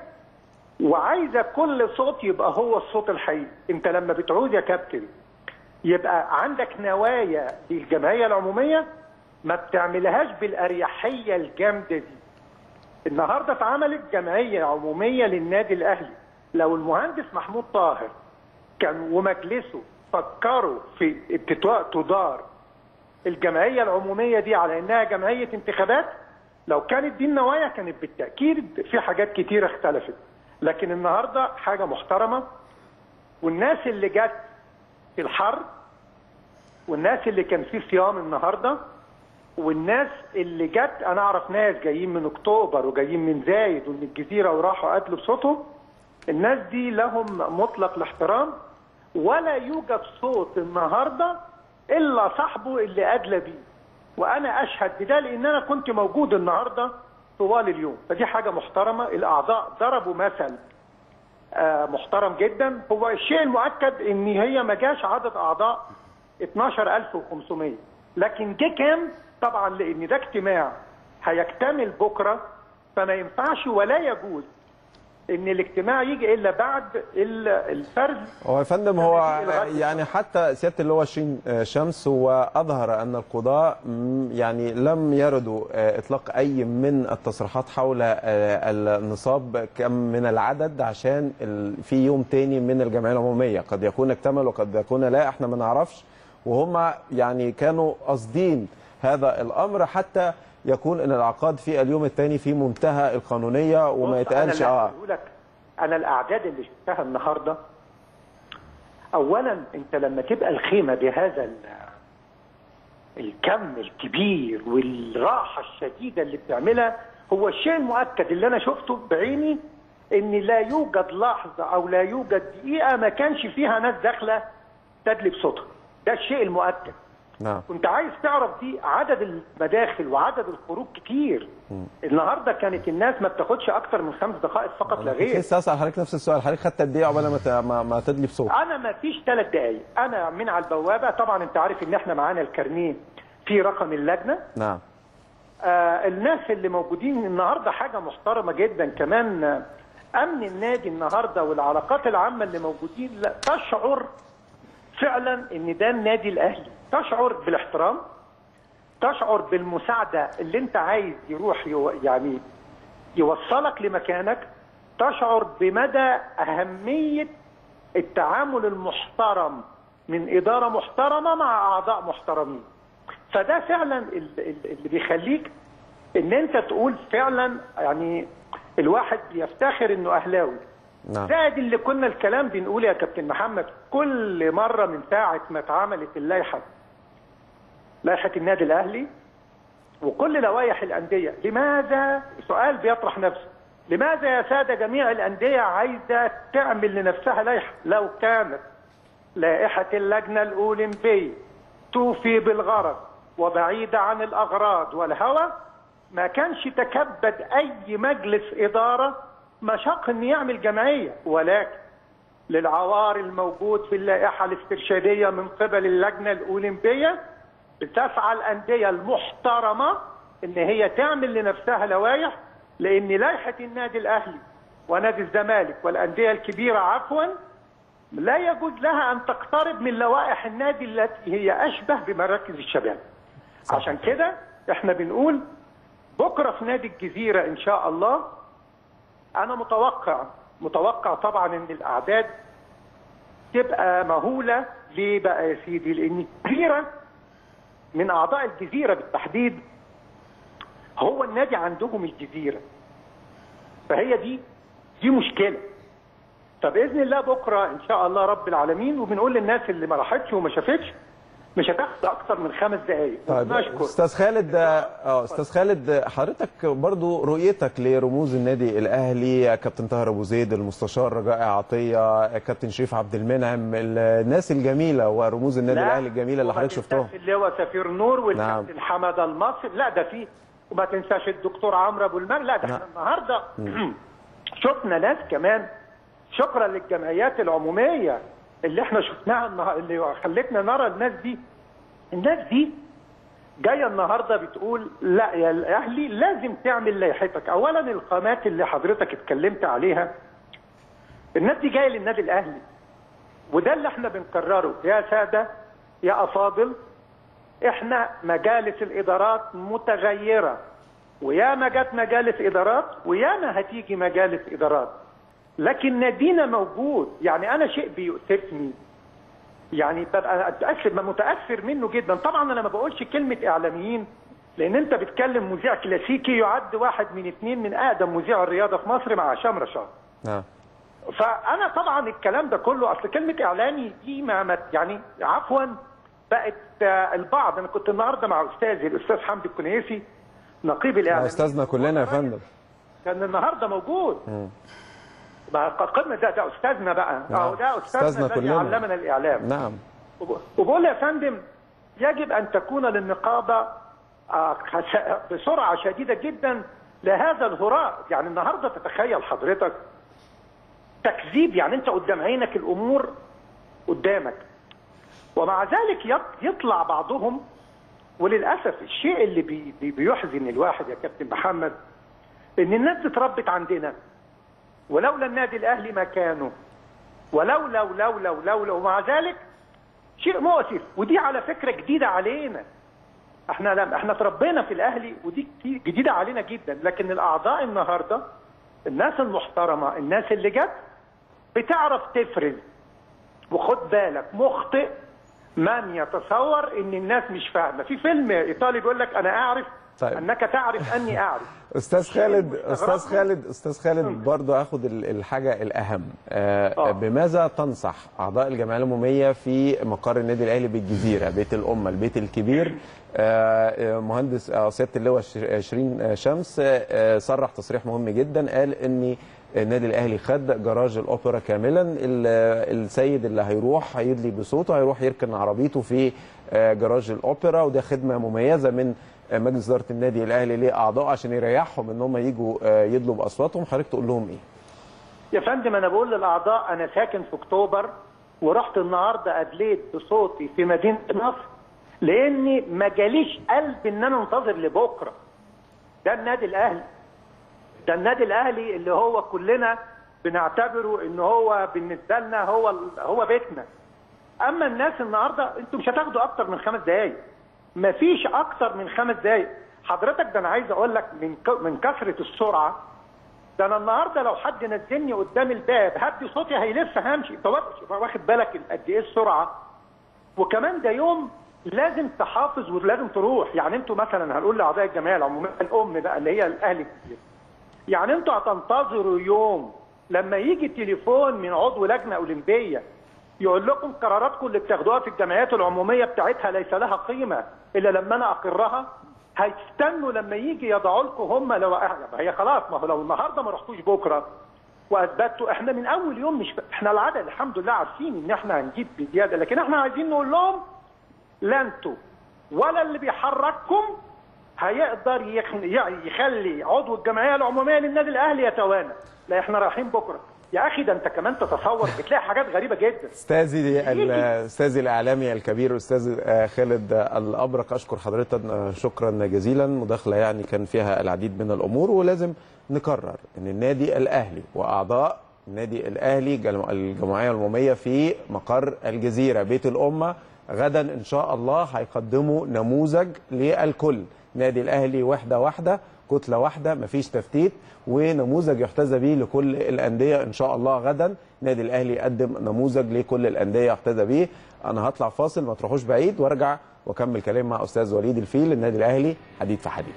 C: وعايزة كل صوت يبقى هو الصوت الحقيقي انت لما بتعوز يا كابتن يبقى عندك نوايا للجمعية العمومية ما بتعملهاش بالأريحية الجامدة دي النهاردة اتعملت جمعية عمومية للنادي الأهلي لو المهندس محمود طاهر كان ومجلسه فكروا في ابتداء تدار الجمعية العمومية دي على انها جمعية انتخابات لو كانت دي النوايا كانت بالتأكيد في حاجات كتيرة اختلفت لكن النهاردة حاجة محترمة والناس اللي جت في الحر والناس اللي كان في صيام النهاردة والناس اللي جت انا اعرف ناس جايين من اكتوبر وجايين من زايد ومن الجزيرة وراحوا قتلوا بصوتهم الناس دي لهم مطلق الاحترام ولا يوجد صوت النهارده الا صاحبه اللي ادلى بيه وانا اشهد بده لان انا كنت موجود النهارده طوال اليوم فدي حاجه محترمه الاعضاء ضربوا مثل آه، محترم جدا هو الشيء المؤكد ان هي ما جاش عدد اعضاء 12500 لكن جه كام طبعا لان ده اجتماع هيكتمل بكره فما ينفعش ولا يجوز ان الاجتماع يجي الا بعد ال- الفرز
A: هو يا فندم هو
C: الغد.
A: يعني حتى سياده اللواء شيرين آه، شمس هو اظهر ان القضاء مم، يعني لم يردوا آه، اطلاق اي من التصريحات حول آه، النصاب كم من العدد عشان ال- في يوم تاني من الجمعيه العموميه قد يكون اكتمل وقد يكون لا احنا ما نعرفش وهم يعني كانوا قاصدين هذا الامر حتى يكون ان العقاد في اليوم الثاني في منتهى القانونيه وما
C: بص،
A: يتقالش
C: أنا
A: اه
C: اللي لك انا الاعداد اللي شفتها النهارده اولا انت لما تبقى الخيمه بهذا ال- الكم الكبير والراحه الشديده اللي بتعملها هو الشيء المؤكد اللي انا شفته بعيني ان لا يوجد لحظه او لا يوجد دقيقه ما كانش فيها ناس داخله تدلي بصوتها ده الشيء المؤكد
A: نعم
C: كنت عايز تعرف دي عدد المداخل وعدد الخروج كتير النهارده كانت الناس ما بتاخدش اكتر من خمس دقائق فقط لا
A: كنت
C: غير
A: لسه اسال حضرتك نفس السؤال حضرتك خدت قد ايه عقبال ما ت- ما, ما تدلي بصوت
C: انا ما فيش ثلاث دقائق انا من على البوابه طبعا انت عارف ان احنا معانا الكارنيه في رقم اللجنه
A: نعم
C: آه الناس اللي موجودين النهارده حاجه محترمه جدا كمان آه، امن النادي النهارده والعلاقات العامه اللي موجودين لا تشعر فعلا ان ده النادي الاهلي تشعر بالاحترام تشعر بالمساعده اللي انت عايز يروح يو يعني يوصلك لمكانك تشعر بمدى اهميه التعامل المحترم من اداره محترمه مع اعضاء محترمين فده فعلا ال- ال- اللي بيخليك ان انت تقول فعلا يعني الواحد يفتخر انه اهلاوي
A: نعم
C: زائد اللي كنا الكلام بنقول يا كابتن محمد كل مره من ساعه ما اتعملت اللائحه لائحه النادي الاهلي وكل لوائح الانديه لماذا سؤال بيطرح نفسه لماذا يا ساده جميع الانديه عايزه تعمل لنفسها لائحه لو كانت لائحه اللجنه الاولمبيه توفي بالغرض وبعيده عن الاغراض والهوى ما كانش تكبد اي مجلس اداره مشق ان يعمل جمعيه ولكن للعوار الموجود في اللائحه الاسترشاديه من قبل اللجنه الاولمبيه بتسعى الانديه المحترمه ان هي تعمل لنفسها لوائح لان لائحه النادي الاهلي ونادي الزمالك والانديه الكبيره عفوا لا يجوز لها ان تقترب من لوائح النادي التي هي اشبه بمراكز الشباب
A: صح.
C: عشان كده احنا بنقول بكره في نادي الجزيره ان شاء الله انا متوقع متوقع طبعا ان الاعداد تبقى مهوله ليه بقى يا سيدي لان الجزيره من اعضاء الجزيره بالتحديد هو النادي عندهم الجزيره فهي دي دي مشكله فباذن الله بكره ان شاء الله رب العالمين وبنقول للناس اللي ما راحتش وما شافتش مش هتاخد اكتر من خمس دقائق
A: طيب
C: نشكر
A: استاذ خالد اه استاذ خالد حضرتك برضو رؤيتك لرموز النادي الاهلي كابتن طاهر ابو زيد المستشار رجاء عطيه كابتن شريف عبد المنعم الناس الجميله ورموز النادي
C: لا،
A: الاهلي الجميله اللي
C: وما
A: حضرتك شفتهم
C: تنساش اللي هو سفير نور والكابتن
A: نعم.
C: حمد المصري لا ده في وما تنساش الدكتور عمرو ابو المال لا ده
A: نعم.
C: احنا النهارده شفنا ناس كمان شكرا للجمعيات العموميه اللي احنا شفناها النهارده اللي خلتنا نرى الناس دي الناس دي جايه النهارده بتقول لا يا الاهلي لازم تعمل لائحتك اولا القامات اللي حضرتك اتكلمت عليها الناس دي جايه للنادي الاهلي وده اللي احنا بنكرره يا ساده يا افاضل احنا مجالس الادارات متغيره وياما جت مجالس ادارات وياما هتيجي مجالس ادارات لكن نادينا موجود يعني انا شيء بيؤسفني يعني ببقى اتاثر ما متاثر منه جدا طبعا انا ما بقولش كلمه اعلاميين لان انت بتكلم مذيع كلاسيكي يعد واحد من اثنين من اقدم مذيع الرياضه في مصر مع هشام رشاد
A: نعم
C: فانا طبعا الكلام ده كله اصل كلمه اعلامي دي ما ما- يعني عفوا بقت آه، البعض انا كنت النهارده مع استاذي الاستاذ حمدي الكنيسي نقيب
A: يا
C: الاعلام
A: استاذنا كلنا يا فندم
C: كان النهارده موجود بقى قمه ده ده استاذنا بقى
A: نعم.
C: اهو ده
A: أستاذنا
C: استاذنا الذي
A: كلنا.
C: علمنا الاعلام
A: نعم
C: وب- وبقول يا فندم يجب ان تكون للنقابه آه، خس- بسرعه شديده جدا لهذا الهراء يعني النهارده تتخيل حضرتك تكذيب يعني انت قدام عينك الامور قدامك ومع ذلك يط- يطلع بعضهم وللاسف الشيء اللي بي بي- بيحزن الواحد يا كابتن محمد ان الناس دي اتربت عندنا ولولا النادي الاهلي ما كانوا ولولا ولولا ولولا ومع ذلك شيء مؤسف ودي على فكره جديده علينا احنا لم احنا اتربينا في الاهلي ودي كتير جديده علينا جدا لكن الاعضاء النهارده الناس المحترمه الناس اللي جت بتعرف تفرز وخد بالك مخطئ من يتصور ان الناس مش فاهمه في فيلم ايطالي بيقول لك انا اعرف
A: طيب.
C: انك تعرف اني اعرف
A: استاذ خالد
C: مستغرب
A: استاذ
C: له.
A: خالد استاذ خالد برضه اخد ال- الحاجه الاهم آه
C: آه.
A: بماذا تنصح اعضاء الجمعيه العموميه في مقر النادي الاهلي بالجزيره بيت الامه البيت الكبير آه آه، مهندس آه، سياده اللواء ش- آه، شيرين آه، شمس آه صرح تصريح مهم جدا قال ان النادي الاهلي خد جراج الاوبرا كاملا ال- السيد اللي هيروح هيدلي بصوته هيروح يركن عربيته في آه، جراج الاوبرا وده خدمه مميزه من آه، مجلس اداره النادي الاهلي لاعضائه عشان يريحهم ان هم يجوا آه، يدلوا باصواتهم حضرتك تقول لهم ايه؟
C: يا فندم انا بقول للاعضاء انا ساكن في اكتوبر ورحت النهارده ادليت بصوتي في مدينه نصر لاني ما جاليش قلب ان انا انتظر لبكره ده النادي الاهلي ده النادي الاهلي اللي هو كلنا بنعتبره ان هو بالنسبه لنا هو هو بيتنا اما الناس النهارده انتوا مش هتاخدوا اكتر من خمس دقائق مفيش اكتر من خمس دقائق حضرتك ده انا عايز اقول لك من ك- من كثره السرعه ده انا النهارده لو حد نزلني قدام الباب هدي صوتي هيلف همشي انت واخد- واخد بالك قد ايه السرعه وكمان ده يوم لازم تحافظ ولازم تروح يعني انتوا مثلا هنقول لاعضاء الجمعيه العموميه الام بقى اللي هي الاهلي الكبير يعني انتوا هتنتظروا يوم لما يجي تليفون من عضو لجنه اولمبيه يقول لكم قراراتكم اللي بتاخدوها في الجمعيات العموميه بتاعتها ليس لها قيمه الا لما انا اقرها هيستنوا لما يجي يضعوا لكم هم لو هي خلاص ما هو لو النهارده ما رحتوش بكره واثبتوا احنا من اول يوم مش احنا العدد الحمد لله عارفين ان احنا هنجيب بزياده لكن احنا عايزين نقول لهم لا انتوا ولا اللي بيحرككم هيقدر يخ- يع- يخلي عضو الجمعيه العموميه للنادي الاهلي يتوانى لا احنا رايحين بكره يا اخي ده انت كمان تتصور بتلاقي حاجات غريبه جدا
A: استاذي ال- استاذي الاعلامي الكبير استاذ آه، خالد الابرق اشكر حضرتك آه، شكرا جزيلا مداخله يعني كان فيها العديد من الامور ولازم نكرر ان النادي الاهلي واعضاء النادي الاهلي جل- الجمعيه العموميه في مقر الجزيره بيت الامه غدا ان شاء الله هيقدموا نموذج للكل نادي الاهلي وحده واحده كتله واحده مفيش تفتيت ونموذج يحتذى به لكل الانديه ان شاء الله غدا نادي الاهلي يقدم نموذج لكل الانديه يحتذى به انا هطلع فاصل ما تروحوش بعيد وارجع واكمل كلام مع استاذ وليد الفيل النادي الاهلي حديد في حديد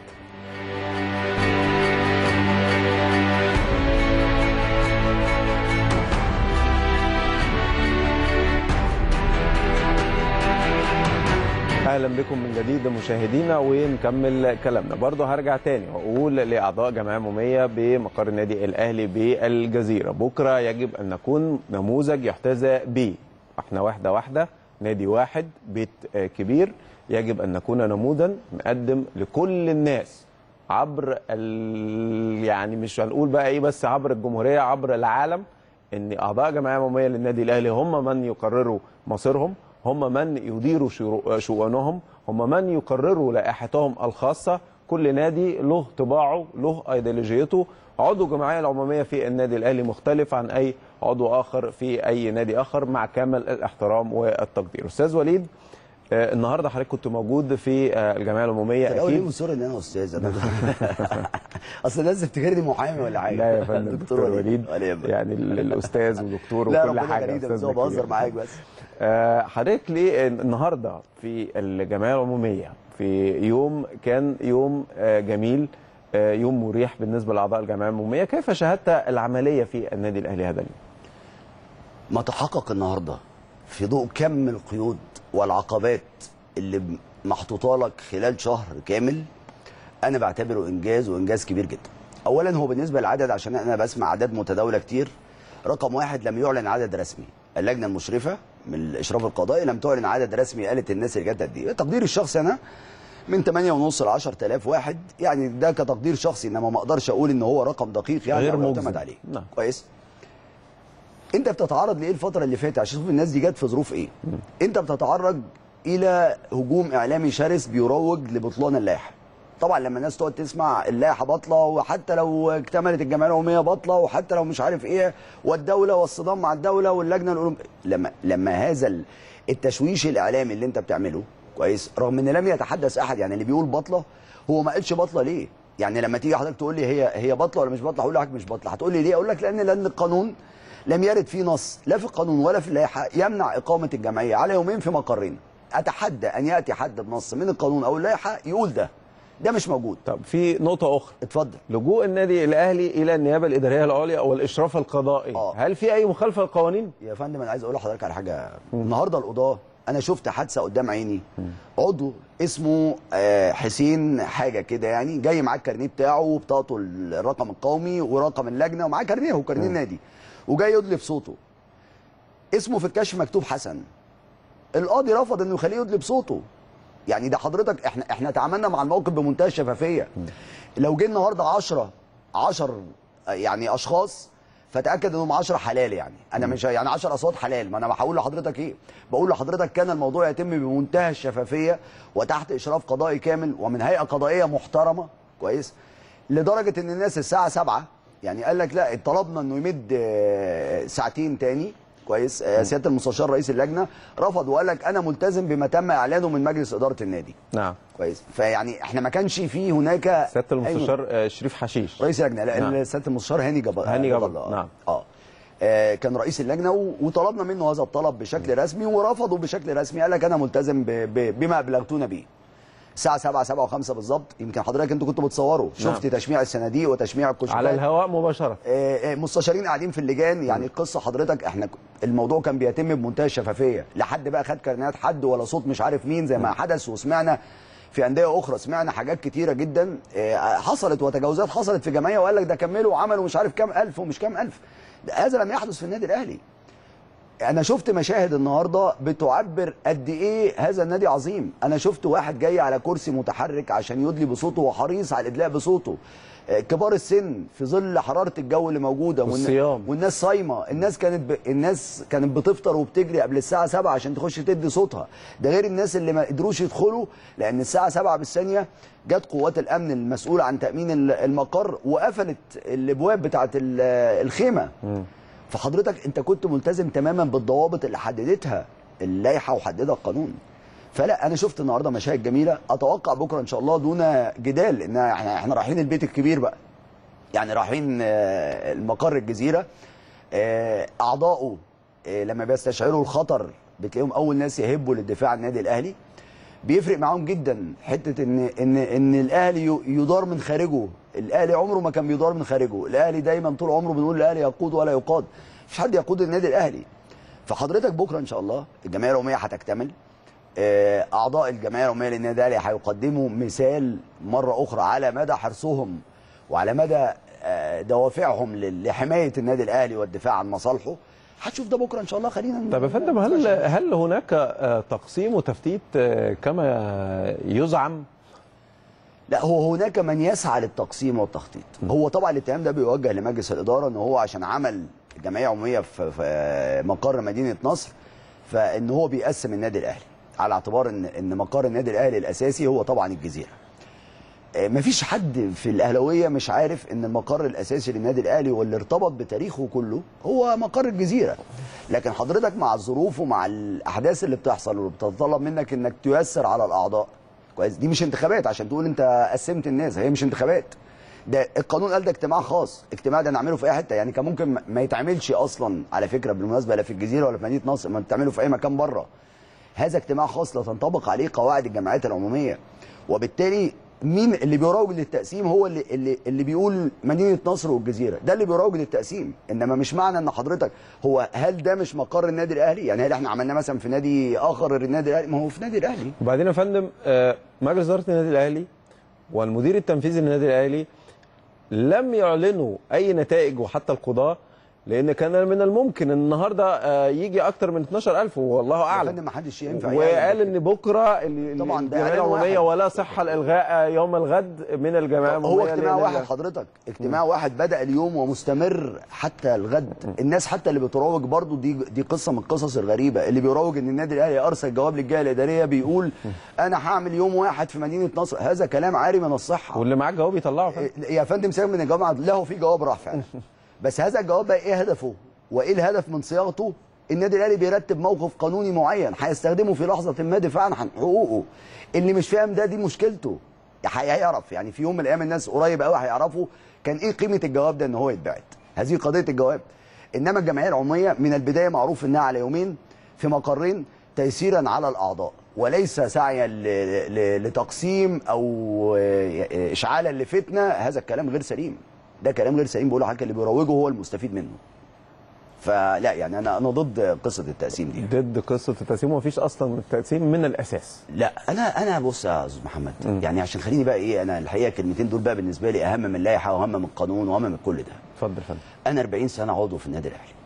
A: اهلا بكم من جديد مشاهدينا ونكمل كلامنا برضه هرجع تاني واقول لاعضاء جمعيه عموميه بمقر النادي الاهلي بالجزيره بكره يجب ان نكون نموذج يحتذى به احنا واحده واحده نادي واحد بيت آه، كبير يجب ان نكون نموذجا مقدم لكل الناس عبر ال... يعني مش هنقول بقى ايه بس عبر الجمهوريه عبر العالم ان اعضاء جمعيه عموميه للنادي الاهلي هم من يقرروا مصيرهم هم من يديروا شرو- شؤونهم هم من يقرروا لائحتهم الخاصه كل نادي له طباعه له ايديولوجيته عضو الجمعيه العموميه في النادي الاهلي مختلف عن اي عضو اخر في اي نادي اخر مع كامل الاحترام والتقدير استاذ وليد آه، النهارده حضرتك كنت موجود في آه، الجمعيه العموميه
B: الاول ليه
A: اكيد
B: مصر ان انا استاذ انا اصل الناس تفتكرني محامي ولا حاجه
A: لا يا فندم دكتور وليد
B: ولا يهمك.
A: يعني ال- الاستاذ ودكتور
B: لا
A: وكل
B: ربنا
A: حاجه
B: يخليك بس
A: أستاذ
B: هو
A: بكير.
B: بهزر معاك بس
A: آه، حضرتك ليه النهارده في الجمعيه العموميه في يوم كان يوم آه، جميل آه، يوم مريح بالنسبه لاعضاء الجمعيه العموميه كيف شاهدت العمليه في النادي الاهلي هذا اليوم
B: ما تحقق النهارده في ضوء كم القيود والعقبات اللي محطوطه لك خلال شهر كامل انا بعتبره انجاز وانجاز كبير جدا اولا هو بالنسبه للعدد عشان انا بسمع اعداد متداوله كتير رقم واحد لم يعلن عدد رسمي اللجنه المشرفه من الاشراف القضائي لم تعلن عدد رسمي قالت الناس اللي جت قد ايه تقديري الشخصي انا من 8 ونص ل 10000 واحد يعني ده كتقدير شخصي انما ما اقدرش اقول ان هو رقم دقيق يعني
A: غير
B: أو
A: مجزم.
B: يعتمد عليه
A: نعم.
B: كويس انت بتتعرض لايه الفتره اللي فاتت عشان تشوف الناس دي جت في ظروف ايه انت بتتعرض الى هجوم اعلامي شرس بيروج لبطلان اللائحه طبعا لما الناس تقعد تسمع اللائحه باطله وحتى لو اكتملت الجمعيه العموميه باطله وحتى لو مش عارف ايه والدوله والصدام مع الدوله واللجنه الاولمبيه لما لما هذا ال- التشويش الاعلامي اللي انت بتعمله كويس رغم ان لم يتحدث احد يعني اللي بيقول باطله هو ما قالش باطله ليه يعني لما تيجي حضرتك تقول لي هي هي باطله ولا مش باطله هقول لك مش باطله هتقول لي ليه اقول لك لان لان القانون لم يرد فيه نص لا في القانون ولا في اللائحه يمنع اقامه الجمعيه على يومين في مقرين اتحدى ان ياتي حد بنص من القانون او اللائحه يقول ده ده مش موجود
A: طب في نقطه اخرى
B: اتفضل
A: لجوء النادي الاهلي الى النيابه الاداريه العليا او الاشراف القضائي
B: آه.
A: هل في اي مخالفه للقوانين
B: يا فندم انا عايز اقول لحضرتك على حاجه النهارده القضاه انا شفت حادثه قدام عيني عضو اسمه آه، حسين حاجه كده يعني جاي معاه الكارنيه بتاعه وبطاقته الرقم القومي ورقم اللجنه ومعاه كارنيه هو كارنيه النادي وجاي يدلي بصوته اسمه في الكشف مكتوب حسن القاضي رفض انه يخليه يدلي بصوته يعني ده حضرتك احنا احنا تعاملنا مع الموقف بمنتهى الشفافيه لو جه النهارده 10 10 يعني اشخاص فتاكد انهم 10 حلال يعني انا مش يعني 10 اصوات حلال ما انا هقول لحضرتك ايه بقول لحضرتك كان الموضوع يتم بمنتهى الشفافيه وتحت اشراف قضائي كامل ومن هيئه قضائيه محترمه كويس لدرجه ان الناس الساعه 7 يعني قال لك لا طلبنا انه يمد آه، ساعتين تاني كويس آه، سياده المستشار رئيس اللجنه رفض وقال لك انا ملتزم بما تم اعلانه من مجلس اداره النادي
A: نعم
B: كويس فيعني احنا ما كانش فيه هناك
A: سياده
B: أي-
A: المستشار آه، شريف حشيش
B: رئيس اللجنه لا
A: نعم.
B: سياده المستشار هاني جبل
A: هاني جبل، نعم.
B: اه آه، كان رئيس اللجنه و- وطلبنا منه هذا الطلب بشكل رسمي ورفضوا بشكل رسمي قال لك انا ملتزم ب- ب- بما ابلغتونا به الساعه 7 7 و5 بالظبط يمكن حضرتك انتوا كنتوا بتصوروا
A: نعم.
B: شفت تشميع الصناديق وتشميع الكشوفات
A: على الهواء مباشره
B: آه، آه، مستشارين قاعدين في اللجان يعني القصه حضرتك احنا ك- الموضوع كان بيتم بمنتهى الشفافيه لا حد بقى خد كارنيهات حد ولا صوت مش عارف مين زي ما حدث وسمعنا في انديه اخرى سمعنا حاجات كتيره جدا آه، حصلت وتجاوزات حصلت في جمعيه وقال لك ده كملوا وعملوا مش عارف كام الف ومش كام الف ده هذا لم يحدث في النادي الاهلي انا شفت مشاهد النهارده بتعبر قد ايه هذا النادي عظيم انا شفت واحد جاي على كرسي متحرك عشان يدلي بصوته وحريص على الادلاء بصوته آه، كبار السن في ظل حراره الجو اللي موجوده والن-
A: والصيام.
B: والناس صايمه الناس كانت ب... الناس كانت بتفطر وبتجري قبل الساعه 7 عشان تخش تدي صوتها ده غير الناس اللي ما قدروش يدخلوا لان الساعه 7 بالثانيه جت قوات الامن المسؤوله عن تامين ال- المقر وقفلت الابواب بتاعه ال- الخيمه فحضرتك انت كنت ملتزم تماما بالضوابط اللي حددتها اللائحه وحددها القانون فلا انا شفت النهارده مشاهد جميله اتوقع بكره ان شاء الله دون جدال ان احنا احنا رايحين البيت الكبير بقى يعني رايحين آه، المقر الجزيره آه، اعضائه آه، لما بيستشعروا الخطر بتلاقيهم اول ناس يهبوا للدفاع عن النادي الاهلي بيفرق معاهم جدا حته ان ان ان الاهلي ي- يدار من خارجه الاهلي عمره ما كان بيدار من خارجه الاهلي دايما طول عمره بنقول الاهلي يقود ولا يقاد مفيش حد يقود النادي الاهلي فحضرتك بكره ان شاء الله الجمعيه العموميه هتكتمل آه، اعضاء الجمعيه العموميه للنادي الاهلي هيقدموا مثال مره اخرى على مدى حرصهم وعلى مدى آه، دوافعهم ل- لحمايه النادي الاهلي والدفاع عن مصالحه هتشوف ده بكره ان شاء الله خلينا
A: طب يا فندم هل هل هناك آه، تقسيم وتفتيت آه، كما يزعم
B: لا هو هناك من يسعى للتقسيم والتخطيط هو طبعا الاتهام ده بيوجه لمجلس الاداره ان هو عشان عمل جمعيه عموميه في في مقر مدينه نصر فان هو بيقسم النادي الاهلي على اعتبار ان ان مقر النادي الاهلي الاساسي هو طبعا الجزيره آه، مفيش حد في الاهلاويه مش عارف ان المقر الاساسي للنادي الاهلي واللي ارتبط بتاريخه كله هو مقر الجزيره لكن حضرتك مع الظروف ومع الاحداث اللي بتحصل وبتتطلب منك انك تيسر على الاعضاء كويس دي مش انتخابات عشان تقول انت قسمت الناس هي مش انتخابات ده القانون قال ده اجتماع خاص اجتماع ده نعمله في اي حته يعني كان ممكن ما يتعملش اصلا على فكره بالمناسبه لا في الجزيره ولا في مدينه نصر ما بتعمله في اي مكان بره هذا اجتماع خاص لا تنطبق عليه قواعد الجمعيات العموميه وبالتالي مين اللي بيروج للتقسيم هو اللي اللي, اللي بيقول مدينه نصر والجزيره ده اللي بيروج للتقسيم انما مش معنى ان حضرتك هو هل ده مش مقر النادي الاهلي يعني هل احنا عملناه مثلا في نادي اخر غير النادي الاهلي ما هو في النادي الاهلي
A: وبعدين يا فندم آه، مجلس اداره النادي الاهلي والمدير التنفيذي للنادي الاهلي لم يعلنوا اي نتائج وحتى القضاه لان كان من الممكن ان النهارده آه، يجي اكتر من 12000 والله
B: يا
A: اعلم
B: فندم ما حدش ينفع
A: وقال
B: يعمل
A: ان بكره ال-
B: طبعاً ده
A: الجمعيه
B: إعلان
A: العموميه
B: واحد.
A: ولا صحه لالغاء يوم الغد من الجمعيه العموميه
B: هو اجتماع
A: للنادي
B: واحد
A: الأهلي.
B: حضرتك اجتماع واحد بدا اليوم ومستمر حتى الغد الناس حتى اللي بتروج برضو دي دي قصه من القصص الغريبه اللي بيروج ان النادي الاهلي ارسل جواب للجهه الاداريه بيقول انا هعمل يوم واحد في مدينه نصر هذا كلام عاري من الصحه
A: واللي معاه الجواب يطلعه يا فندم.
B: يا فندم سيبك من الجواب له في جواب راح فعلا بس هذا الجواب بقى ايه هدفه وايه الهدف من صياغته النادي الاهلي بيرتب موقف قانوني معين هيستخدمه في لحظه ما دفاعا عن حقوقه اللي مش فاهم ده دي مشكلته هي- هيعرف يعني في يوم من الايام الناس قريب قوي هيعرفوا كان ايه قيمه الجواب ده ان هو يتبعت هذه قضيه الجواب انما الجمعيه العموميه من البدايه معروف انها على يومين في مقرين تيسيرا على الاعضاء وليس سعيا ل- ل- لتقسيم او آه، اشعالا لفتنه هذا الكلام غير سليم ده كلام غير سليم بقول لحضرتك اللي بيروجه هو المستفيد منه فلا يعني انا انا ضد قصه التقسيم دي
A: ضد قصه التقسيم ومفيش اصلا التقسيم من الاساس
B: لا انا انا بص يا استاذ محمد يعني عشان خليني بقى ايه انا الحقيقه الكلمتين دول بقى بالنسبه لي اهم من اللائحه واهم من القانون واهم من كل ده
A: اتفضل يا فندم
B: انا 40 سنه عضو في النادي الاهلي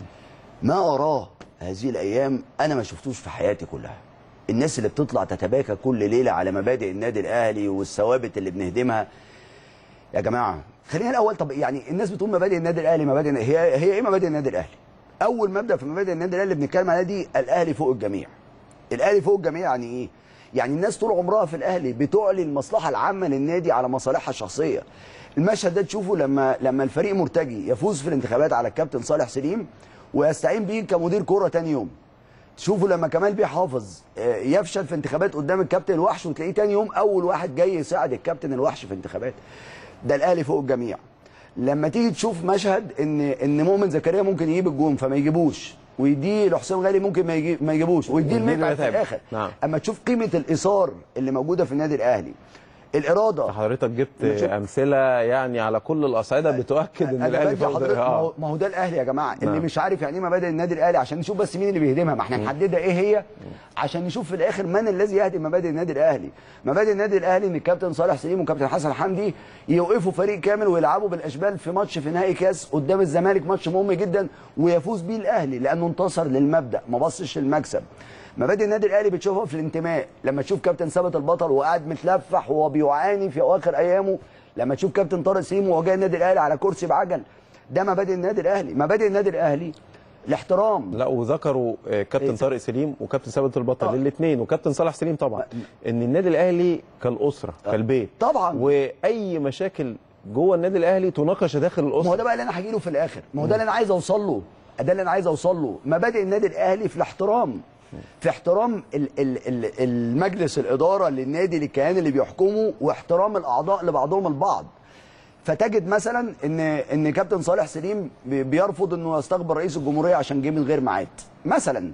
B: ما اراه هذه الايام انا ما شفتوش في حياتي كلها الناس اللي بتطلع تتباكى كل ليله على مبادئ النادي الاهلي والثوابت اللي بنهدمها يا جماعه خلينا الاول طب يعني الناس بتقول مبادئ النادي الاهلي مبادئ هي هي ايه مبادئ النادي الاهلي اول مبدا في مبادئ النادي الاهلي اللي بنتكلم عليها دي الاهلي فوق الجميع الاهلي فوق الجميع يعني ايه يعني الناس طول عمرها في الاهلي بتعلي المصلحه العامه للنادي على مصالحها الشخصيه المشهد ده تشوفه لما لما الفريق مرتجي يفوز في الانتخابات على الكابتن صالح سليم ويستعين بيه كمدير كوره تاني يوم تشوفوا لما كمال بيه حافظ آه، يفشل في انتخابات قدام الكابتن الوحش وتلاقيه تاني يوم اول واحد جاي يساعد الكابتن الوحش في انتخابات ده الاهلي فوق الجميع لما تيجي تشوف مشهد ان ان مؤمن زكريا ممكن يجيب الجون فما يجيبوش ويديه لحسام غالي ممكن ما يجيب ما يجيبوش ويديه
A: ويديه
B: المتعب في
A: لمتعب.
B: الاخر
A: نعم.
B: اما تشوف قيمه الايثار اللي موجوده في النادي الاهلي الاراده
A: حضرتك جبت
B: مش-
A: امثله يعني على كل الاصعده بتؤكد ان
B: انا
A: الاهلي
B: بدي
A: فوق
B: حضرتك ما هو-
A: آه.
B: ما هو ده الاهلي يا جماعه اللي
A: نعم.
B: مش عارف يعني ايه مبادئ النادي الاهلي عشان نشوف بس مين اللي بيهدمها ما احنا نحددها ايه هي عشان نشوف في الاخر من الذي يهدم مبادئ النادي الاهلي مبادئ النادي الاهلي ان الكابتن صالح سليم والكابتن حسن حمدي يوقفوا فريق كامل ويلعبوا بالاشبال في ماتش في نهائي كاس قدام الزمالك ماتش مهم جدا ويفوز بيه الاهلي لانه انتصر للمبدا ما بصش للمكسب مبادئ النادي الاهلي بتشوفها في الانتماء لما تشوف كابتن ثابت البطل وقاعد متلفح وهو بيعاني في اواخر ايامه لما تشوف كابتن طارق سليم وهو جاي النادي الاهلي على كرسي بعجل ده مبادئ النادي الاهلي مبادئ النادي الاهلي الاحترام
A: لا وذكروا آه، كابتن
B: إيه؟
A: طارق سليم وكابتن ثابت البطل
B: آه.
A: الاثنين وكابتن صالح سليم طبعا ان النادي الاهلي كالاسره كالبيت
B: طبعا.
A: واي مشاكل جوه النادي الاهلي تناقش داخل
B: ما هو
A: الاسره
B: ده بقى اللي انا هجي له في الاخر ما هو ده اللي انا عايز اوصل له ده اللي انا عايز اوصل له مبادئ النادي الاهلي في الاحترام في احترام ال ال ال المجلس الاداره للنادي للكيان اللي بيحكمه واحترام الاعضاء لبعضهم البعض فتجد مثلا ان ان كابتن صالح سليم بي- بيرفض انه يستقبل رئيس الجمهوريه عشان جه من غير ميعاد مثلا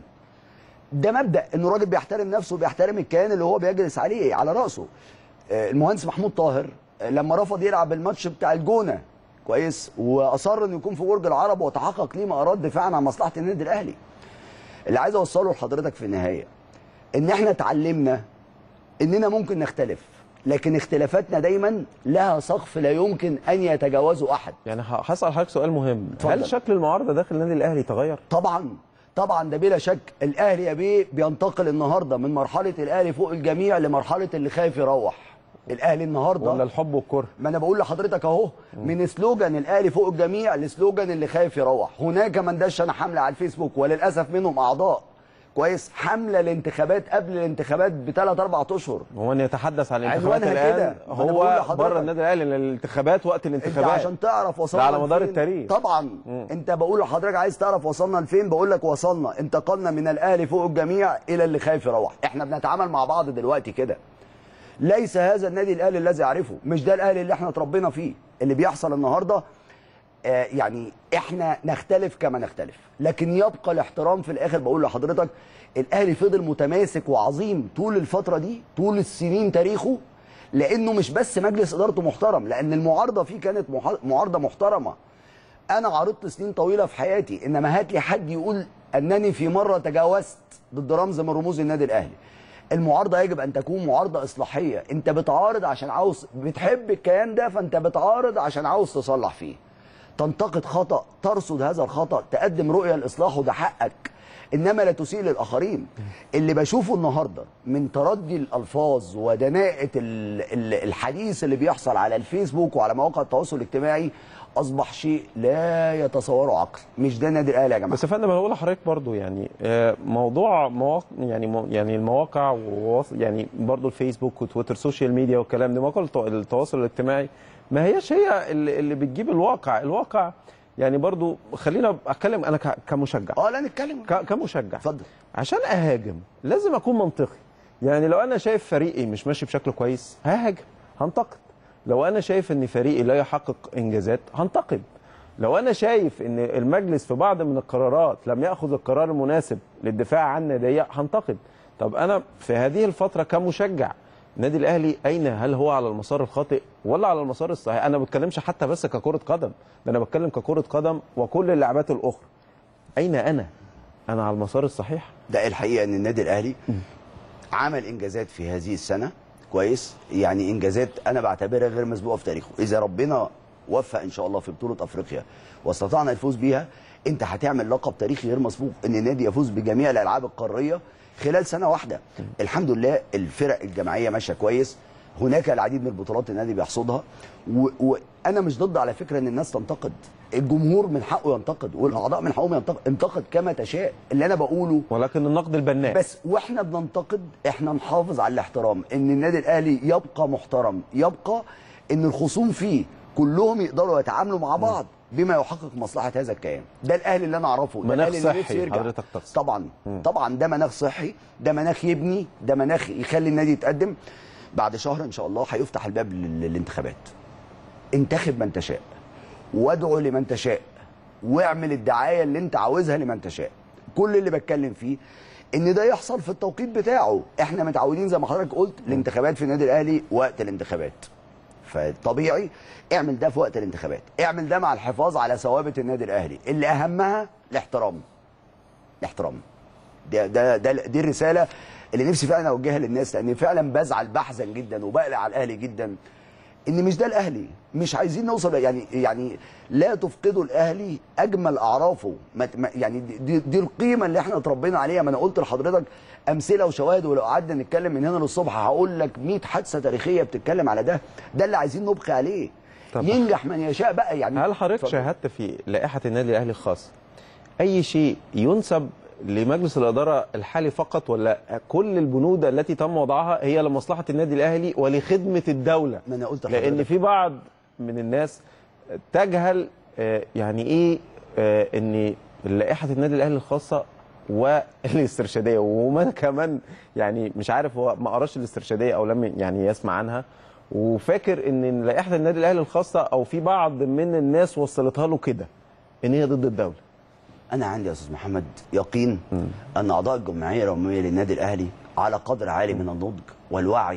B: ده مبدا انه راجل بيحترم نفسه وبيحترم الكيان اللي هو بيجلس عليه على راسه آه، المهندس محمود طاهر آه، لما رفض يلعب الماتش بتاع الجونه كويس واصر انه يكون في برج العرب وتحقق ليه ما اراد دفاعا عن مصلحه النادي الاهلي اللي عايز اوصله لحضرتك في النهايه ان احنا اتعلمنا اننا ممكن نختلف لكن اختلافاتنا دايما لها سقف لا يمكن ان يتجاوزه احد
A: يعني ه- هسال حضرتك سؤال مهم
B: اتفضل.
A: هل شكل المعارضه داخل النادي الاهلي تغير
B: طبعا طبعا ده بلا شك الاهلي يا بيه بينتقل النهارده من مرحله الاهلي فوق الجميع لمرحله اللي خايف يروح الاهلي النهارده
A: ولا الحب والكره
B: ما انا بقول لحضرتك اهو من سلوجان الاهلي فوق الجميع لسلوجان اللي خايف يروح هناك من دشن حمله على الفيسبوك وللاسف منهم اعضاء كويس حمله الانتخابات قبل الانتخابات بثلاث اربع اشهر
A: ومن يتحدث عن الانتخابات
B: عنوانها
A: الان
B: كده. ما أنا بقول
A: هو
B: لحضرتك.
A: بره النادي الاهلي لأن الانتخابات وقت
B: انت
A: الانتخابات
B: عشان تعرف وصلنا
A: ده على مدار
B: لفين.
A: التاريخ.
B: طبعا انت بقول لحضرتك عايز تعرف وصلنا لفين بقول لك وصلنا انتقلنا من الاهلي فوق الجميع الى اللي خايف يروح احنا بنتعامل مع بعض دلوقتي كده ليس هذا النادي الاهلي الذي اعرفه مش ده الاهلي اللي احنا اتربينا فيه اللي بيحصل النهارده آه، يعني احنا نختلف كما نختلف لكن يبقى الاحترام في الاخر بقول لحضرتك الاهلي فضل متماسك وعظيم طول الفتره دي طول السنين تاريخه لانه مش بس مجلس ادارته محترم لان المعارضه فيه كانت مح- معارضه محترمه انا عارضت سنين طويله في حياتي انما هات لي حد يقول انني في مره تجاوزت ضد رمز من رموز النادي الاهلي المعارضه يجب ان تكون معارضه اصلاحيه انت بتعارض عشان عاوز بتحب الكيان ده فانت بتعارض عشان عاوز تصلح فيه تنتقد خطا ترصد هذا الخطا تقدم رؤيه لاصلاحه ده حقك انما لا تسيء للاخرين اللي بشوفه النهارده من تردي الالفاظ ودناءه ال- ال- الحديث اللي بيحصل على الفيسبوك وعلى مواقع التواصل الاجتماعي اصبح شيء لا يتصوره عقل مش ده النادي الاهلي يا جماعه
A: بس يا فندم انا بقول لحضرتك برضو يعني آه، موضوع مواقع يعني مو- يعني المواقع ووص- يعني برضو الفيسبوك وتويتر سوشيال ميديا والكلام ده مواقع التو- التواصل الاجتماعي ما هياش هي اللي اللي بتجيب الواقع الواقع يعني برضو خلينا اتكلم انا ك- كمشجع
B: اه لا نتكلم
A: ك- كمشجع
B: اتفضل
A: عشان اهاجم لازم اكون منطقي يعني لو انا شايف فريقي مش ماشي بشكل كويس ههاجم هنتقد لو انا شايف ان فريقي لا يحقق انجازات هنتقد لو انا شايف ان المجلس في بعض من القرارات لم ياخذ القرار المناسب للدفاع عن ناديه هنتقد طب انا في هذه الفتره كمشجع النادي الاهلي اين هل هو على المسار الخاطئ ولا على المسار الصحيح انا ما بتكلمش حتى بس ككره قدم ده انا بتكلم ككره قدم وكل اللعبات الاخرى اين انا انا على المسار الصحيح
B: ده الحقيقه ان النادي الاهلي عمل انجازات في هذه السنه كويس يعني انجازات انا بعتبرها غير مسبوقه في تاريخه اذا ربنا وفق ان شاء الله في بطوله افريقيا واستطعنا الفوز بيها انت هتعمل لقب تاريخي غير مسبوق ان النادي يفوز بجميع الالعاب القاريه خلال سنه واحده الحمد لله الفرق الجماعيه ماشيه كويس هناك العديد من البطولات النادي بيحصدها و- وانا مش ضد على فكره ان الناس تنتقد الجمهور من حقه ينتقد والاعضاء من حقهم ينتقد انتقد كما تشاء اللي انا بقوله
A: ولكن النقد البناء
B: بس واحنا بننتقد احنا نحافظ على الاحترام ان النادي الاهلي يبقى محترم يبقى ان الخصوم فيه كلهم يقدروا يتعاملوا مع بعض بما يحقق مصلحه هذا الكيان ده الاهلي اللي انا اعرفه ده
A: مناخ
B: الاهلي اللي نفسه
A: صحي
B: يرجع.
A: حضرتك تقصد.
B: طبعا طبعا ده مناخ صحي ده مناخ يبني ده مناخ يخلي النادي يتقدم بعد شهر ان شاء الله هيفتح الباب لل- للانتخابات انتخب من تشاء وادعو لمن تشاء واعمل الدعايه اللي انت عاوزها لمن تشاء كل اللي بتكلم فيه ان ده يحصل في التوقيت بتاعه احنا متعودين زي ما حضرتك قلت الانتخابات في النادي الاهلي وقت الانتخابات فطبيعي اعمل ده في وقت الانتخابات اعمل ده مع الحفاظ على ثوابت النادي الاهلي اللي اهمها الاحترام الاحترام ده ده ده دي الرساله اللي نفسي فعلا اوجهها للناس لان فعلا بزعل بحزن جدا وبقلق على الاهلي جدا ان مش ده الاهلي مش عايزين نوصل يعني يعني لا تفقدوا الاهلي اجمل اعرافه ما ما- يعني دي, دي القيمه اللي احنا اتربينا عليها ما انا قلت لحضرتك امثله وشواهد ولو قعدنا نتكلم من هنا للصبح هقول لك 100 حادثه تاريخيه بتتكلم على ده ده اللي عايزين نبقي عليه
A: طب.
B: ينجح من يشاء بقى يعني
A: هل حضرتك
B: اتفضل.
A: شاهدت في لائحه النادي الاهلي الخاص اي شيء ينسب لمجلس الاداره الحالي فقط ولا كل البنود التي تم وضعها هي لمصلحه النادي الاهلي ولخدمه الدوله
B: ما انا قلت
A: لان
B: لحضرتك.
A: في بعض من الناس تجهل آه، يعني ايه آه، ان لائحه النادي الاهلي الخاصه والاسترشاديه وما كمان يعني مش عارف هو ما قراش الاسترشاديه او لم يعني يسمع عنها وفاكر ان لائحه النادي الاهلي الخاصه او في بعض من الناس وصلتها له كده ان هي ضد الدوله
B: انا عندي يا استاذ محمد يقين ان اعضاء الجمعيه العموميه للنادي الاهلي على قدر عالي من النضج والوعي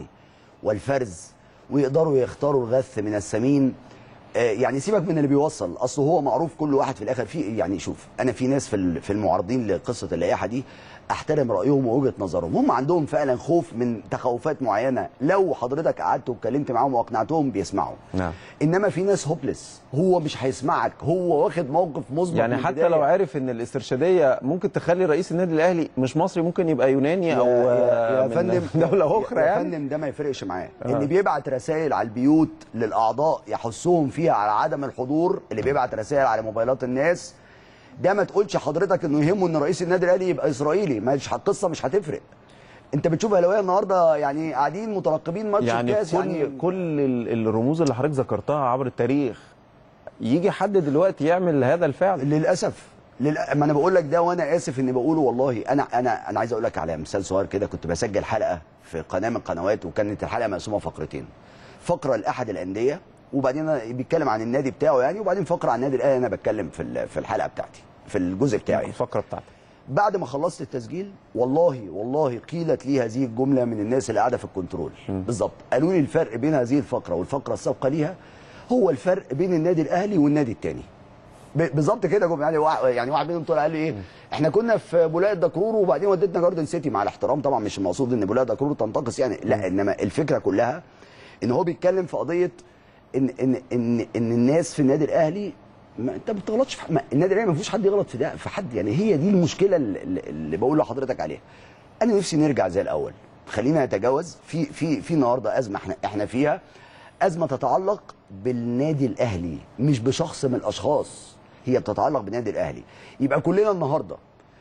B: والفرز ويقدروا يختاروا الغث من السمين آه، يعني سيبك من اللي بيوصل اصل هو معروف كل واحد في الاخر في يعني شوف انا في ناس في ال- في المعارضين لقصه اللائحه دي احترم رايهم ووجهه نظرهم هم عندهم فعلا خوف من تخوفات معينه لو حضرتك قعدت واتكلمت معاهم واقنعتهم بيسمعوا
A: نعم.
B: انما في ناس هوبلس هو مش هيسمعك هو واخد موقف مسبق
A: يعني
B: من
A: حتى
B: البداية.
A: لو عرف ان الاسترشاديه ممكن تخلي رئيس النادي الاهلي مش مصري ممكن يبقى يوناني او
B: يا, يا
A: من
B: فندم
A: دوله اخرى
B: يا
A: يعني
B: فندم ده ما يفرقش معاه
A: آه.
B: اللي بيبعت رسائل على البيوت للاعضاء يحثهم فيها على عدم الحضور اللي بيبعت رسائل على موبايلات الناس ده ما تقولش حضرتك انه يهمه ان رئيس النادي الاهلي يبقى اسرائيلي مش القصه مش هتفرق انت بتشوف اهلاويه النهارده يعني قاعدين مترقبين ماتش
A: يعني
B: الكاس
A: كل
B: يعني
A: كل ال- الرموز اللي حضرتك ذكرتها عبر التاريخ يجي حد دلوقتي يعمل هذا الفعل
B: للاسف لل... ما انا بقول لك ده وانا اسف اني بقوله والله انا انا انا عايز اقول لك على مثال صغير كده كنت بسجل حلقه في قناه من القنوات وكانت الحلقه مقسومه فقرتين فقره لاحد الانديه وبعدين أنا بيتكلم عن النادي بتاعه يعني وبعدين فقره عن النادي الاهلي انا بتكلم في ال- في الحلقه بتاعتي في الجزء بتاعي
A: الفقره بتاعتك
B: بعد ما خلصت التسجيل والله والله قيلت لي هذه الجمله من الناس اللي قاعده في الكنترول بالظبط قالوا لي الفرق بين هذه الفقره والفقره السابقه ليها هو الفرق بين النادي الاهلي والنادي الثاني بالظبط كده جمله يعني واحد يعني واحد منهم طلع قال لي ايه احنا كنا في بولايه دكرور وبعدين وديتنا جاردن سيتي مع الاحترام طبعا مش المقصود ان بولايه دكرور تنتقص يعني لا انما الفكره كلها ان هو بيتكلم في قضيه ان ان ان ان الناس في النادي الاهلي ما انت ما بتغلطش في ح- ما النادي الاهلي ما فيهوش حد يغلط في ده في حد يعني هي دي المشكله اللي, اللي بقول لحضرتك عليها انا نفسي نرجع زي الاول خلينا نتجاوز في في في النهارده ازمه احنا احنا فيها ازمه تتعلق بالنادي الاهلي مش بشخص من الاشخاص هي بتتعلق بالنادي الاهلي يبقى كلنا النهارده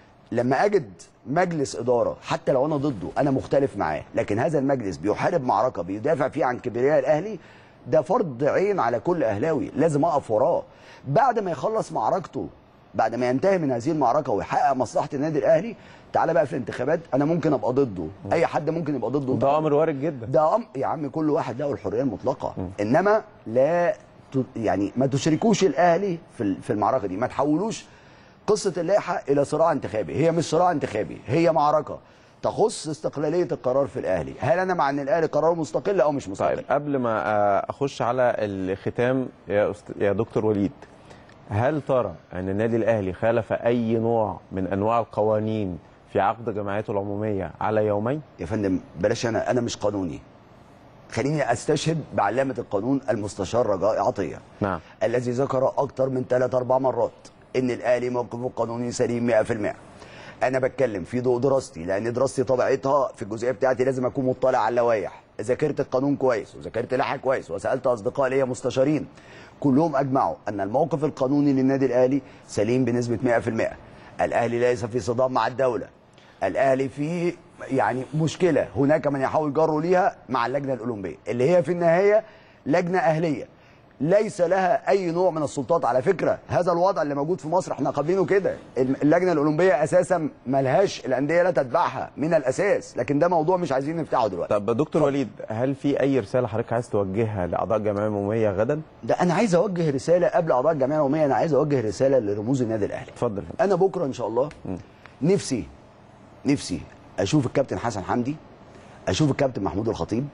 B: لما اجد مجلس اداره حتى لو انا ضده انا مختلف معاه لكن هذا المجلس بيحارب معركه بيدافع فيها عن كبرياء الاهلي ده فرض عين على كل اهلاوي لازم اقف وراه بعد ما يخلص معركته بعد ما ينتهي من هذه المعركه ويحقق مصلحه النادي الاهلي تعالى بقى في الانتخابات انا ممكن ابقى ضده اي حد ممكن يبقى ضده
A: ده امر وارد جدا
B: ده أم... يا عم كل واحد له الحريه المطلقه انما لا ت... يعني ما تشركوش الاهلي في ال- في المعركه دي ما تحولوش قصه اللائحه الى صراع انتخابي هي مش صراع انتخابي هي معركه تخص استقلاليه القرار في الاهلي هل انا مع ان الاهلي قراره مستقل او مش مستقل
A: طيب قبل ما آه، اخش على الختام يا أست... يا دكتور وليد هل ترى ان النادي الاهلي خالف اي نوع من انواع القوانين في عقد جمعيته العموميه على يومين
B: يا فندم بلاش انا انا مش قانوني خليني استشهد بعلامه القانون المستشار رجاء عطيه
A: نعم
B: الذي ذكر اكثر من ثلاث اربع مرات ان الاهلي موقفه القانوني سليم 100% انا بتكلم في ضوء دراستي لان دراستي طبيعتها في الجزئيه بتاعتي لازم اكون مطلع على اللوائح ذاكرت القانون كويس وذاكرت اللائحه كويس وسالت اصدقاء ليا مستشارين كلهم اجمعوا ان الموقف القانوني للنادي الاهلي سليم بنسبه 100% الاهلي ليس في صدام مع الدوله الاهلي في يعني مشكله هناك من يحاول جره ليها مع اللجنه الاولمبيه اللي هي في النهايه لجنه اهليه ليس لها اي نوع من السلطات على فكره هذا الوضع اللي موجود في مصر احنا قابلينه كده اللجنه الاولمبيه اساسا ملهاش الانديه لا تتبعها من الاساس لكن ده موضوع مش عايزين نفتحه دلوقتي
A: طب دكتور وليد هل في اي رساله حضرتك عايز توجهها لاعضاء الجمعيه العموميه غدا
B: ده انا عايز اوجه رساله قبل اعضاء الجمعيه العموميه انا عايز اوجه رساله لرموز النادي الاهلي
A: اتفضل
B: انا بكره ان شاء الله نفسي نفسي اشوف الكابتن حسن حمدي اشوف الكابتن محمود الخطيب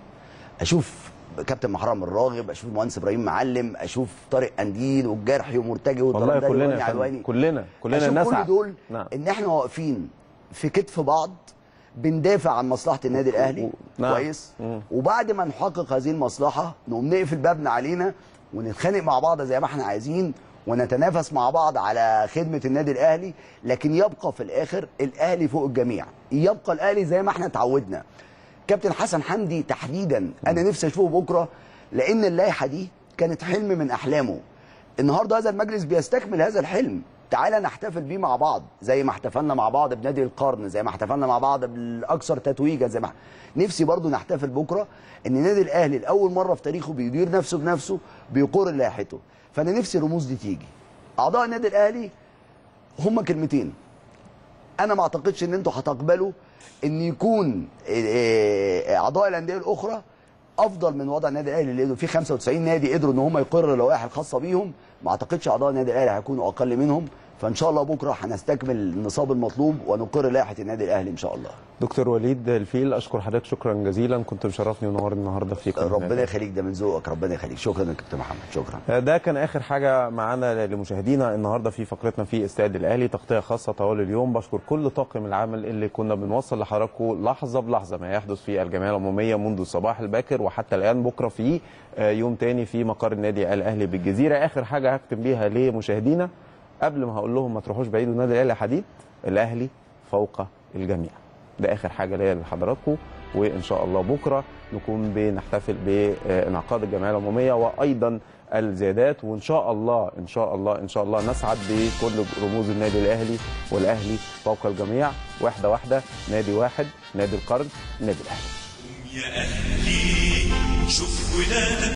B: اشوف كابتن محرم الراغب اشوف المهندس ابراهيم معلم اشوف طارق قنديل والجرحي ومرتجي
A: والله
B: والدردري
A: كلنا
B: وهاني
A: يا فندم،
B: علواني.
A: كلنا كلنا
B: اشوف
A: نسعى
B: كل دول
A: نعم.
B: ان احنا واقفين في كتف بعض بندافع عن مصلحه النادي الاهلي
A: نعم.
B: كويس
A: مم.
B: وبعد ما نحقق هذه المصلحه نقوم نقفل بابنا علينا ونتخانق مع بعض زي ما احنا عايزين ونتنافس مع بعض على خدمه النادي الاهلي لكن يبقى في الاخر الاهلي فوق الجميع يبقى الاهلي زي ما احنا اتعودنا كابتن حسن حمدي تحديدا انا نفسي اشوفه بكره لان اللائحه دي كانت حلم من احلامه النهارده هذا المجلس بيستكمل هذا الحلم تعالى نحتفل بيه مع بعض زي ما احتفلنا مع بعض بنادي القرن زي ما احتفلنا مع بعض بالاكثر تتويجا زي ما نفسي برضو نحتفل بكره ان النادي الاهلي لاول مره في تاريخه بيدير نفسه بنفسه بيقر لائحته فانا نفسي الرموز دي تيجي اعضاء النادي الاهلي هما كلمتين انا ما اعتقدش ان انتوا هتقبلوا ان يكون آه، اعضاء الانديه الاخرى افضل من وضع النادي الاهلي لانه في 95 نادي قدروا ان هم يقرروا اللوائح الخاصه بيهم ما اعتقدش اعضاء النادي الاهلي هيكونوا اقل منهم فان شاء الله بكره هنستكمل النصاب المطلوب ونقر لائحه النادي الاهلي ان شاء الله
A: دكتور وليد الفيل اشكر حضرتك شكرا جزيلا كنت مشرفني ونورني النهارده في قناة
B: ربنا يخليك ده من ذوقك ربنا يخليك شكرا يا كابتن محمد شكرا
A: ده كان اخر حاجه معانا لمشاهدينا النهارده في فقرتنا في استاد الاهلي تغطيه خاصه طوال اليوم بشكر كل طاقم العمل اللي كنا بنوصل لحضراتكم لحظه بلحظه ما يحدث في الجمعيه العموميه منذ الصباح الباكر وحتى الان بكره في آه، يوم تاني في مقر النادي الاهلي بالجزيره اخر حاجه هختم بيها لمشاهدينا قبل ما هقول لهم ما تروحوش بعيد والنادي الاهلي حديد الاهلي فوق الجميع ده اخر حاجه ليا لحضراتكم وان شاء الله بكره نكون بنحتفل بانعقاد الجمعيه العموميه وايضا الزيادات وان شاء الله ان شاء الله ان شاء الله نسعد بكل رموز النادي الاهلي والاهلي فوق الجميع واحده واحده نادي واحد نادي القرن نادي الاهلي
D: يا أهلي شوف ولادك